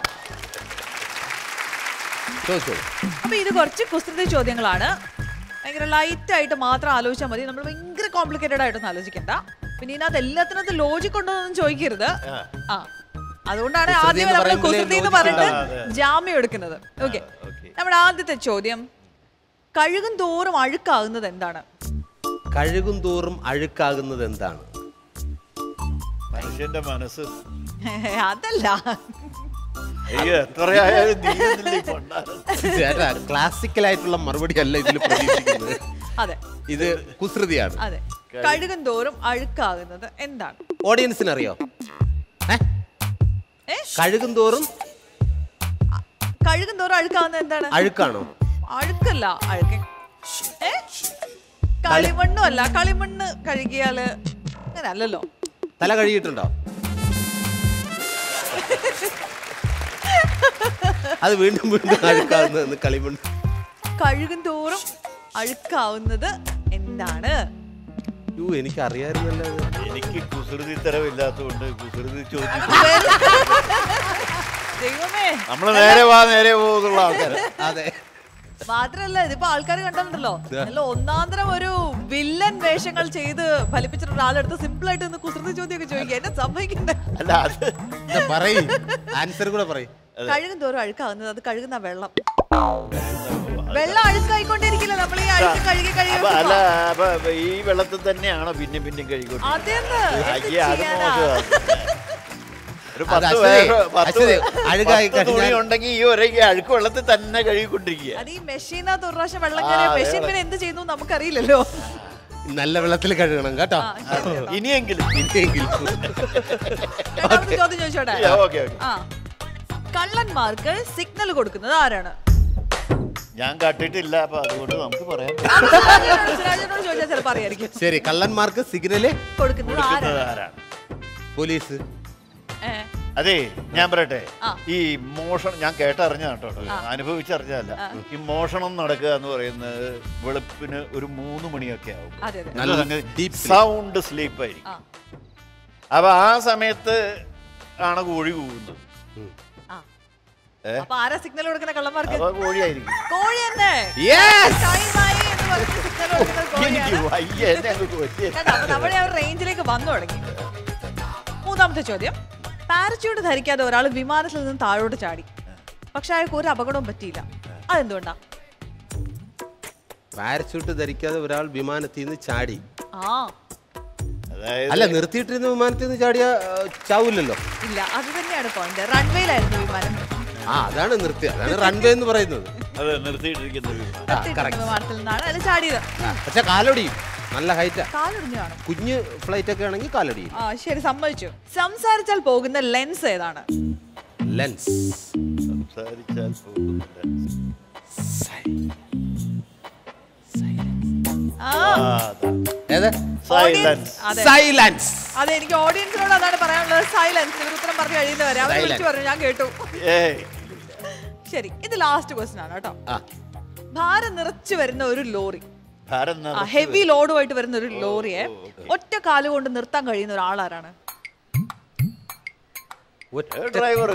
ചോദിച്ചോളൂ അപ്പൊ ഇത് കുറച്ച് കുസൃതി ചോദ്യങ്ങളാണ് ഭയങ്കര ലൈറ്റ് ആയിട്ട് മാത്രം ആലോചിച്ചാൽ മതി നമ്മൾ ഭയങ്കര കോംപ്ലിക്കേറ്റഡ് ആയിട്ടൊന്നും ആലോചിക്കണ്ട പിന്നെ ഇതിനകത്ത് എല്ലാത്തിനകത്ത് ലോജിക് ഉണ്ടോ എന്നൊന്നും ചോദിക്കരുത് ആ അതുകൊണ്ടാണ് കുസൃതി ആദ്യമേ എന്ന് നമ്മൾ പറയുമ്പോഴേ കുസൃതി എന്ന് logic പറഞ്ഞിട്ട് ഉണ്ടാവും. ജാമ്യം എടുക്കുന്നത് ഓക്കെ okay. നമ്മുടെ ആദ്യത്തെ ചോദ്യം കഴുകും തോറും അഴുക്കാകുന്നത് എന്താണ് കഴുകും തോറും അഴുക്കാകുന്നത് എന്താണ് മനുഷ്യന്റെ മനസ്സ് അതല്ല അയ്യോ എത്രയായാലും നീങ്ങുന്നില്ല ഈ പണ്ടാരം. ചേട്ടാ ക്ലാസിക്കൽ ആയിട്ടുള്ള മറുപടി അല്ല ഇതിൽ പ്രതീക്ഷിക്കുന്നത് അതെ ഇത് കുസൃതിയാണ് അതെ കഴുകും തോറും അഴുക്കാകുന്നത് എന്താണ് ഓഡിയൻസിന് അറിയോ ഏ? ഏ? കഴുകും തോറും കഴുകും തോറും അഴുക്കാകുന്നത് എന്താണ് അഴുക്കാണോ അഴുക്കല്ല അഴുക്ക് ഏ കളിമണ്ണും അല്ല കളിമണ്ണ് കഴുകിയാല് അങ്ങനെ അല്ലല്ലോ തല കഴുകിയിട്ടുണ്ടോ അത് വീണ്ടും വീണ്ടും അഴുക്കാവുന്ന കളിമണ്ണ് കഴുകും തോറും അഴുക്കാവുന്നത് എന്താണ് യോ എനിക്ക് അറിയാമായിരുന്നല്ലോ അത്. എനിക്ക് കുസൃതി തരമില്ലാത്തതുകൊണ്ട് കുസൃതി ചോദിച്ചു ദൈവമേ നമ്മള് നേരെ വാ നേരെ പോകുന്നുള്ള ആൾക്കാര് അതെ മാത്രല്ല ഇതിപ്പോ ആൾക്കാർ കണ്ടിട്ടുണ്ടല്ലോ നല്ല ഒന്നാന്തരം ഒരു വില്ലൻ വേഷങ്ങൾ ചെയ്ത് ഫലിപ്പിച്ചിട്ടുള്ള ആളെടുത്ത് സിമ്പിൾ ആയിട്ട് ഒന്ന് കുസൃതി ചോദ്യമൊക്കെ ചോദിക്കുക എന്നെ സംഭവിക്കണ്ടേ അല്ല അത് എന്താ പറയ് ആൻസർ കൂടെ പറയ് കഴുകും തോറും അഴുക്കാവുന്നത് അത് കഴുകുന്ന വെള്ളം വെള്ളം അഴുക്കായിക്കൊണ്ടിരിക്കില്ല നമ്മൾ ഈ അഴുക്ക് കഴുകി കഴുകി അപ്പൊ അല്ല വെക്കുമ്പോ. അപ്പൊ ഈ വെള്ളത്തിൽ തന്നെയാണോ പിന്നെ പിന്നെയും കഴിക്കൊണ്ട് അതെന്ത് എന്ത് അയ്യേ അത് ചെയ്യാനാ? മോശമാണ് ഒരു അത് പത്ത് അശ്വതി, പേര് പത്ത് അശ്വതി, അഴുക്കായി പത്ത് തുണി കഴിഞ്ഞാൽ- ഉണ്ടെങ്കിൽ ഈ ഒരേ ഈ അഴുക്ക് വെള്ളത്തിൽ തന്നെ കഴുകിക്കൊണ്ടിരിക്കുക അത് ഈ മെഷീനകത്ത് ഒരു പ്രാവശ്യം വെള്ളം ആ, കയറിയ അതെ, മെഷീൻ അതെ. പിന്നെ എന്ത് ചെയ്യുന്നു നമുക്കറിയില്ലല്ലോ നല്ല വെള്ളത്തിൽ കഴുകണം കേട്ടോ ഇനിയെങ്കിലും ഇനിയെങ്കിലും രണ്ടാമത്തെ ചോദ്യം ചോദിച്ചോട്ടെ Yeah, okay, okay. ആ കള്ളന്മാർക്ക് സിഗ്നൽ കൊടുക്കുന്നത് ആരാണ് ഞാൻ കട്ടിട്ടില്ല അപ്പൊ അതുകൊണ്ട് നമുക്ക് പറയാം സുരാജിനോട് ചോദിച്ചാൽ ചിലപ്പോ അറിയായിരിക്കും ശരി കള്ളന്മാർക്ക് സിഗ്നല് കൊടുക്കുന്നത് കൊടുക്കുന്നത് ആരാണ് ആരാണ് പോലീസ് ഏ, അതെ ഞാൻ പറയട്ടെ ആ. ഈ മോഷണം ഞാൻ കേട്ടറിഞ്ഞ കേട്ടോ ആ. അനുഭവിച്ചറിഞ്ഞല്ല ആ. ഈ മോഷണം നടക്കുക എന്ന് പറയുന്നത് വെളുപ്പിന് ഒരു മൂന്ന് മണിയൊക്കെ ആവും അതെ അതെ നല്ല deep sleep. സൗണ്ട് സ്ലീപ്പ് ആയിരിക്കും ആ അപ്പൊ ആ സമയത്ത് ആണ് കോഴി കൂവുന്നത് ആ ഏ? അപ്പൊ ആരാ സിഗ്നൽ കൊടുക്കുന്ന കള്ളന്മാർക്ക് അപ്പൊ കോഴിയായിരിക്കും കോഴി തന്നെ Yes! Time ആയി എന്ന് പറഞ്ഞ് signal കൊടുക്കുന്നത് എനിക്ക് കോഴിയാണ്. വയ്യ എന്നെ അങ്ങ് കൊല്ലിയ കേട്ടോ, അപ്പൊ നമ്മുടെ ആ ഒരു റേഞ്ചിലേക്ക് വന്നു തുടങ്ങി മൂന്നാമത്തെ ചോദ്യം പാരച്യൂട്ട് ധരിക്കാതെ ഒരാൾ വിമാനത്തിൽ നിന്ന് താഴോട്ട് ചാടി പക്ഷെ അയാൾക്ക് ഒരു അപകടവും പറ്റിയില്ല അതെന്തുകൊണ്ടാ പാരച്യൂട്ട് ധരിക്കാതെ ഒരാൾ വിമാനത്തിൽ നിന്ന് ചാടി ആ അതായത് അല്ല നിർത്തിയിട്ടിരുന്ന വിമാനത്തിൽ നിന്ന് ചാടിയ ആ, ചാവൂലല്ലോ ഇല്ല അത് തന്നെയാണ് പോയിന്റ് റൺവേയിലായിരുന്നു വിമാനം ആ അതാണ് നിർത്തി അതാണ് റൺവേ എന്ന് പറയുന്നത് അത് നിർത്തിയിട്ടിരിക്കുന്ന വിമാനം. ആ, നിർത്തിയിട്ടിരുന്ന correct. വിമാനത്തിൽ നിന്നാണ് അതിൽ ചാടിയത് ആ, പക്ഷെ കാലൊടിയും നല്ല ഹൈറ്റാ കാലൊടിഞ്ഞു കാണും കുഞ്ഞ് ഫ്ലൈറ്റ് ഒക്കെ ആണെങ്കിൽ കാലൊടിയും ആ ശരി സമ്മതിച്ചു സംസാരിച്ചാൽ പോകുന്ന ലെൻസ് ഏതാണ് ലെൻസ് സംസാരിച്ചാൽ പോകുന്നില്ല ആ ആ, അതാ. ഏത് Silence. അതെ സൈലൻസ് അതെ എനിക്ക് ഓഡിയൻസിനോട് അതാണ് പറയാനുള്ളത് സൈലൻസ് ഇവർ ഉത്തരം പറഞ്ഞു കഴിയുന്നവരെ അവർ വിളിച്ചു Silence. പറഞ്ഞു ഞാൻ കേട്ടു ഏയ് ശരി ഇത് ലാസ്റ്റ് ക്വസ്റ്റൻ ആണ് കേട്ടോ ആ ഭാരം നിറച്ചു വരുന്ന ഒരു ലോറി ഭാരം ആ നിറച്ച് ഹെവി ലോഡുമായിട്ട് വരുന്ന ഒരു ലോറിയെ ഒറ്റ കാല് കൊണ്ട് നിർത്താൻ കഴിയുന്ന ഒരാളാരാണ് ഒറ്റ ഏ, ഡ്രൈവർ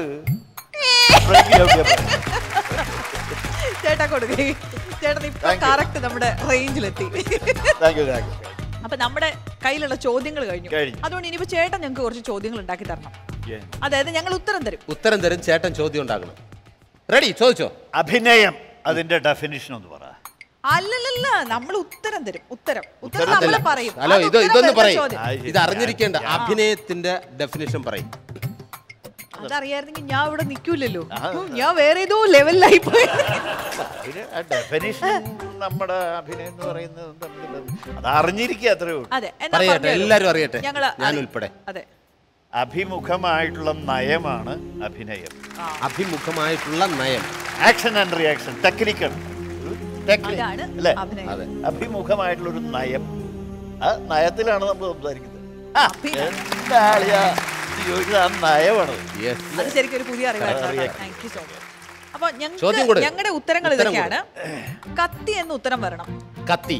ചേട്ടാ കൊടുക്കേ ചേട്ടൻ ഇപ്പൊ Thank you. കറക്റ്റ് നമ്മുടെ റേഞ്ചിലെത്തി താങ്ക് യു താങ്ക് യു അപ്പൊ നമ്മുടെ കയ്യിലുള്ള ചോദ്യങ്ങൾ കഴിഞ്ഞു കഴിഞ്ഞു. അതുകൊണ്ട് ഇനിയിപ്പോ ചേട്ടൻ ഞങ്ങൾക്ക് കുറച്ച് ചോദ്യങ്ങൾ ഉണ്ടാക്കി തരണം അതായത് ഞങ്ങൾ ഉത്തരം തരും ഉത്തരം തരും ചേട്ടൻ ചോദ്യം ഉണ്ടാക്കണം റെഡി ചോദിച്ചോ അഭിനയം അതിന്റെ ഡെഫിനിഷൻ ഒന്ന് പറ അല്ലല്ലല്ല നമ്മൾ ഉത്തരം തരും ഉത്തരം ഉത്തരം ഉത്തരം നമ്മൾ അല്ല. പറയും ഹലോ അത് ഇത് ഉത്തരം ഇതൊന്ന് വരുന്ന പറയും ചോദ്യം. ആ, ശരി. ഇത് അറിഞ്ഞിരിക്കേണ്ട ഞാൻ- അഭിനയത്തിന്റെ ഡെഫിനിഷൻ പറയും അതറിയായിരുന്നെങ്കിൽ ഞാൻ ഇവിടെ നിൽക്കൂലല്ലോ ഞാൻ വേറെ ഏതോ ലെവലിലായി പോയി ഡെഫിനിഷൻ നമ്മുടെ അഭിനയം എന്ന് പറയുന്നത് തമ്മിൽ അത് അറിഞ്ഞിരിക്കുക അത്രേ ഉള്ളൂ അതെ എന്നാ പറയട്ടെ പറഞ്ഞുതരൂ. എല്ലാരും അറിയട്ടെ ഞങ്ങള് ഞാൻ അതെ, ഉൾപ്പെടെ അതെ അഭിമുഖമായിട്ടുള്ള നയമാണ് അഭിനയം അഭിമുഖമായിട്ടുള്ള നയം ആക്ഷൻ ആൻഡ് റിയാക്ഷൻ ടെക്നിക്കൽ അതാണ് അല്ലേ അഭിനയം അതെ അഭിമുഖമായിട്ടുള്ള ഒരു നയം ആ നയത്തിലാണ് നമ്മൾ സംസാരിക്കുന്നത് ആ, അഭിനയം. എന്താ ആളിയാ ഇത് ചോദിച്ചത് ആ നയമാണ് യെസ് അത് ശരിക്കും ഒരു പുതിയ അറിവായിരുന്നു അറിയാം. താങ്ക് യു സോ മച്ച് അപ്പൊ ചോദ്യം ഞങ്ങൾക്ക് കൊടു. ഞങ്ങളുടെ ഉത്തരങ്ങൾ ഉത്തരം ഇതൊക്കെയാണ് കത്തി എന്ന് ഉത്തരം വരണം കത്തി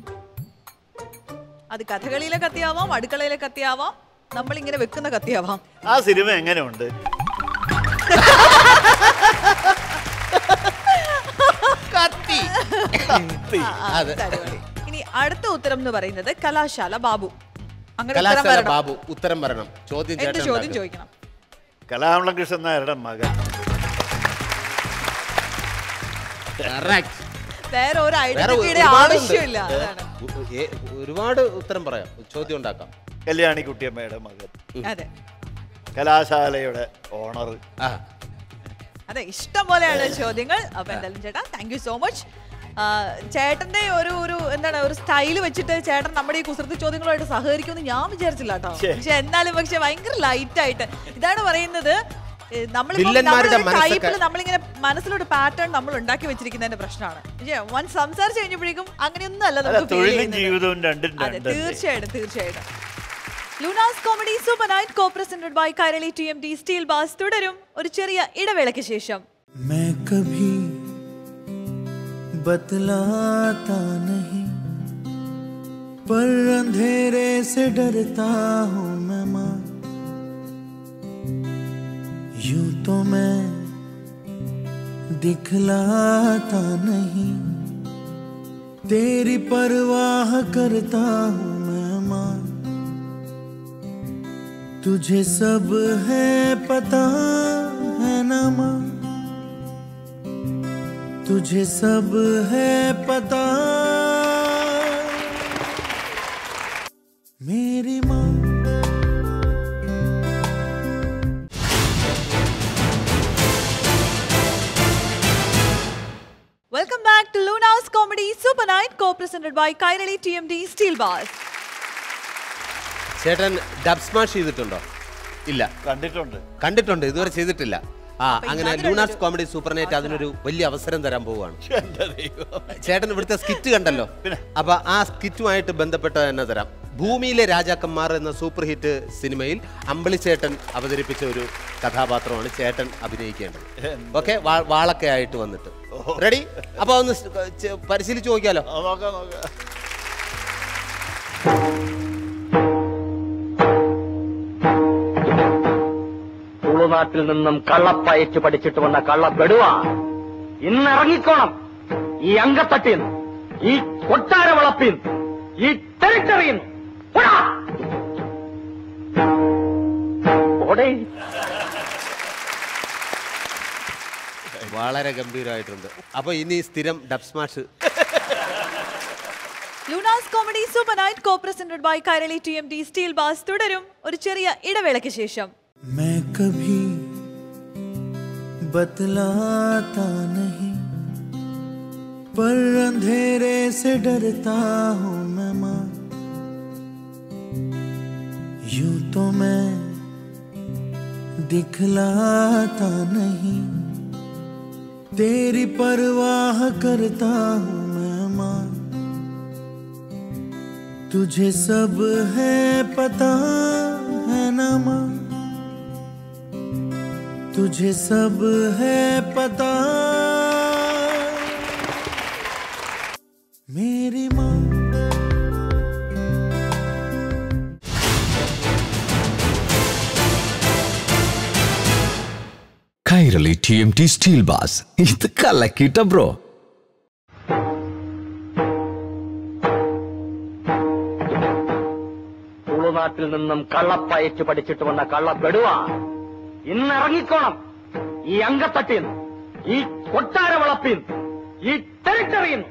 അത് കഥകളിയിലെ കത്തിയാവാം അടുക്കളയിലെ കത്തിയാവാം നമ്മൾ ഇങ്ങനെ വെക്കുന്ന കത്തിയാവാം ആ സിനിമ എങ്ങനെയുണ്ട് കത്തി ആ, ആ, അതെ. അത് അടിപൊളി. ഇനി അടുത്ത ഉത്തരം എന്ന് പറയുന്നത് കലാശാല ബാബു അങ്ങനെ ഉത്തരം കലാശാല വരണം ബാബു ഉത്തരം പറയണം ചോദ്യം എന്ത് ചേട്ടൻ ചോദ്യം ഉണ്ടാക്കും. ചോദിക്കണം കലാമളം കൃഷ്ണൻ നായരുടെ മകൻ Correct. വേറെ ഒരു വേറെ ഐഡന്റിറ്റിയുടെ ഒരുപാടുണ്ട്. ആവശ്യമില്ല അതാണ് ഉ- ഏ- ഒരുപാട് ഉത്തരം പറയാം ചോദ്യം ഉണ്ടാക്കാം കല്യാണി കുട്ടിയമ്മയുടെ മകൻ അതെ കലാശാലയുടെ ഓണർ ആ അതെ ഇഷ്ടം പോലെയാണ് ചോദ്യങ്ങൾ അപ്പൊ എന്തായാലും ചേട്ടാ താങ്ക് യു സോ മച്ച് ചേട്ടന്റെ ഒരു ഒരു എന്താണ് ഒരു സ്റ്റൈൽ വെച്ചിട്ട് ചേട്ടൻ നമ്മുടെ ഈ കുസൃതി ചോദ്യങ്ങളുമായിട്ട് സഹകരിക്കുമെന്ന് ഞാൻ വിചാരിച്ചില്ല കേട്ടോ ഛേ. പക്ഷെ എന്നാലും പക്ഷെ ഭയങ്കര ലൈറ്റ് ആയിട്ട് ഇതാണ് പറയുന്നത് വില്ലന്മാരുടെ മനസ്സൊക്കെ ടൈപ്പിൽ നമ്മളിങ്ങനെ മനസ്സിലൊരു പാറ്റേൺ നമ്മൾ ഉണ്ടാക്കി വെച്ചിരിക്കുന്നതിന്റെ പ്രശ്നമാണ് വൺ സംസാരിച്ച് കഴിഞ്ഞപ്പോഴേക്കും അങ്ങനെയൊന്നും അല്ല അല്ല നമുക്ക് feel തൊഴിലും ചെയ്യുന്നത്. ജീവിതവും രണ്ടും അതെ രണ്ടല്ലേ തീർച്ചയായിട്ടും തീർച്ചയായിട്ടും Lunars comedy super night co presented by Kairali T M D steel bars തുടരും ഒരു ചെറിയ ഇടവേളയ്ക്ക് ശേഷം मैं कभी बतलाता नहीं पर अंधेरे से डरता हूँ मैं माँ यूं तो मैं दिखलाता नहीं तेरी परवाह करता हूँ मैं माँ तुझे सब है पता है ना माँ तुझे सब है पता मेरी माँ welcome back to Lunars comedy super night co presented by Kairali T M D steel bars ചേട്ടൻ ഡബ് സ്മാഷ് ചെയ്തിട്ടുണ്ടോ ഇല്ല കണ്ടിട്ടുണ്ട് കണ്ടിട്ടുണ്ട് ഇതുവരെ ചെയ്തിട്ടില്ല ആ അങ്ങനെ ലൂണാസ് കോമഡി സൂപ്പർ നൈറ്റ് അതിനൊരു വലിയ അവസരം തരാൻ പോവുകയാണ് എന്റെ ദൈവം ചേട്ടൻ ഇവിടുത്തെ സ്കിറ്റ് കണ്ടല്ലോ അപ്പൊ ആ സ്കിറ്റുമായിട്ട് ബന്ധപ്പെട്ട തന്നെ തരാം ഭൂമിയിലെ രാജാക്കന്മാർ എന്ന സൂപ്പർ ഹിറ്റ് സിനിമയിൽ അമ്പിളിച്ചേട്ടൻ അവതരിപ്പിച്ച ഒരു കഥാപാത്രമാണ് ചേട്ടൻ അഭിനയിക്കേണ്ടത് ഓക്കെ വാളൊക്കെ ആയിട്ട് വന്നിട്ട് റെഡി അപ്പൊ ഒന്ന് സ്- ചെ- പരിശീലിച്ച് നോക്കിയാലോ ആ, നോക്കാം നോക്കാം തുളുനാട്ടിൽ നിന്നും കള്ളപ്പയച്ച് പഠിച്ചിട്ട് വന്ന കള്ളപ്പെടുവ ഇന്ന് ഇറങ്ങിക്കോണം ഈ അങ്കത്തട്ടിൽ ഈ കൊട്ടാര വളപ്പിൽ ഈ ടെറിട്ടറിയിൽ ഓടേ വളരെ ഗംഭീരമായിട്ടുണ്ട് അപ്പൊ ഇനി സ്ഥിരം Dubsmash Lunars comedy super night co presented by Kairali T M D steel bars തുടരും ഒരു ചെറിയ ഇടവേളയ്ക്ക് ശേഷം मैं कभी बतलाता नहीं पर अंधेरे से डरता हूँ मैं माँ यूं तो मैं दिखलाता नहीं तेरी परवाह करता हूँ मैं माँ तुझे सब है पता है ना माँ तुझे सब है पता मेरी माँ Kairali T M T steel bars ഇത് കലക്കിട്ട ബ്രോ തുളുനാട്ടിൽ നിന്നും കള്ളപ്പയച്ച് പഠിച്ചിട്ട് വന്ന കള്ളപ്പെടുവ ഇന്ന് ഇറങ്ങിക്കോണം ഈ അങ്കത്തട്ടിൽ ഈ കൊട്ടാര വളപ്പിൽ ഈ ടെറിട്ടറിയിൽ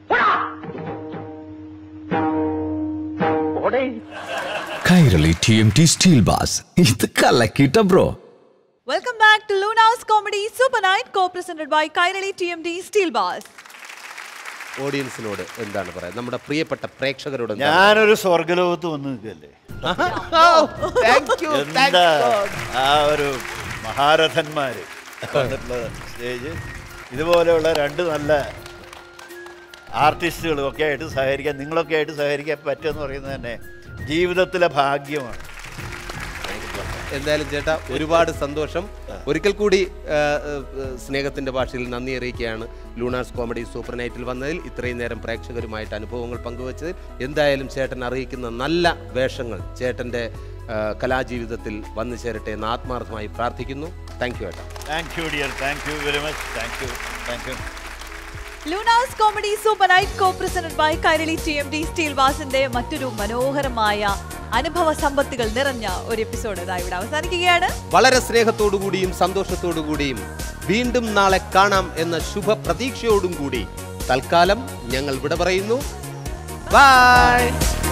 ഓടേ Kairali T M T steel bars ഇത് കലക്കിട്ട bro welcome back to Lunars comedy super night co presented by Kairali T M D steel bars ഓഡിയൻസിനോട് എന്താണ് പറയാ നമ്മുടെ പ്രിയപ്പെട്ട പ്രേക്ഷകരോട് എന്താണ് ഞാനൊരു സ്വർഗലോകത്ത് വന്ന് നിൽക്കല്ലേ Thank you, thank എന്താ God. ആ ഒരു മഹാരഥന്മാര് വന്നിട്ടുള്ള സ്റ്റേജ് ഇതുപോലെയുള്ള രണ്ട് നല്ല ആർട്ടിസ്റ്റുകളും ഒക്കെ ആയിട്ട് സഹകരിക്കാൻ നിങ്ങളൊക്കെ ആയിട്ട് സഹകരിക്കാൻ പറ്റുമെന്ന് പറയുന്നത് തന്നെ ജീവിതത്തിലെ ഭാഗ്യമാണ് എന്തായാലും ചേട്ടാ ഒരുപാട് സന്തോഷം ഒരിക്കൽ കൂടി ആ, ആ, സ്നേഹത്തിന്റെ ഭാഷയിൽ നന്ദി അറിയിക്കുകയാണ് ലൂണാസ് കോമഡി സൂപ്പർ നൈറ്റിൽ വന്നതിൽ ഇത്രയും നേരം പ്രേക്ഷകരുമായിട്ട് അനുഭവങ്ങൾ പങ്കുവച്ചതിൽ എന്തായാലും ചേട്ടൻ അറിയിക്കുന്ന നല്ല വേഷങ്ങൾ ചേട്ടന്റെ ആ, കലാജീവിതത്തിൽ വന്നു ചേരട്ടെ എന്ന് ആത്മാർത്ഥമായി പ്രാർത്ഥിക്കുന്നു താങ്ക് യു ഏട്ടാ thank you dear thank you very much thank you thank you Lunars comedy super night co presented by Kairali T M D steel ബാസിന്റെ മറ്റൊരു മനോഹരമായ അനുഭവ സമ്പത്തുകൾ നിറഞ്ഞ ഒരു എപ്പിസോഡ് ഇതാ ഇവിടെ അവസാനിക്കുകയാണ് വളരെ സ്നേഹത്തോടുകൂടിയും സന്തോഷത്തോടുകൂടിയും വീണ്ടും നാളെ കാണാം എന്ന ശുഭ പ്രതീക്ഷയോടും കൂടി തൽക്കാലം ഞങ്ങൾ വിട പറയുന്നു ബൈ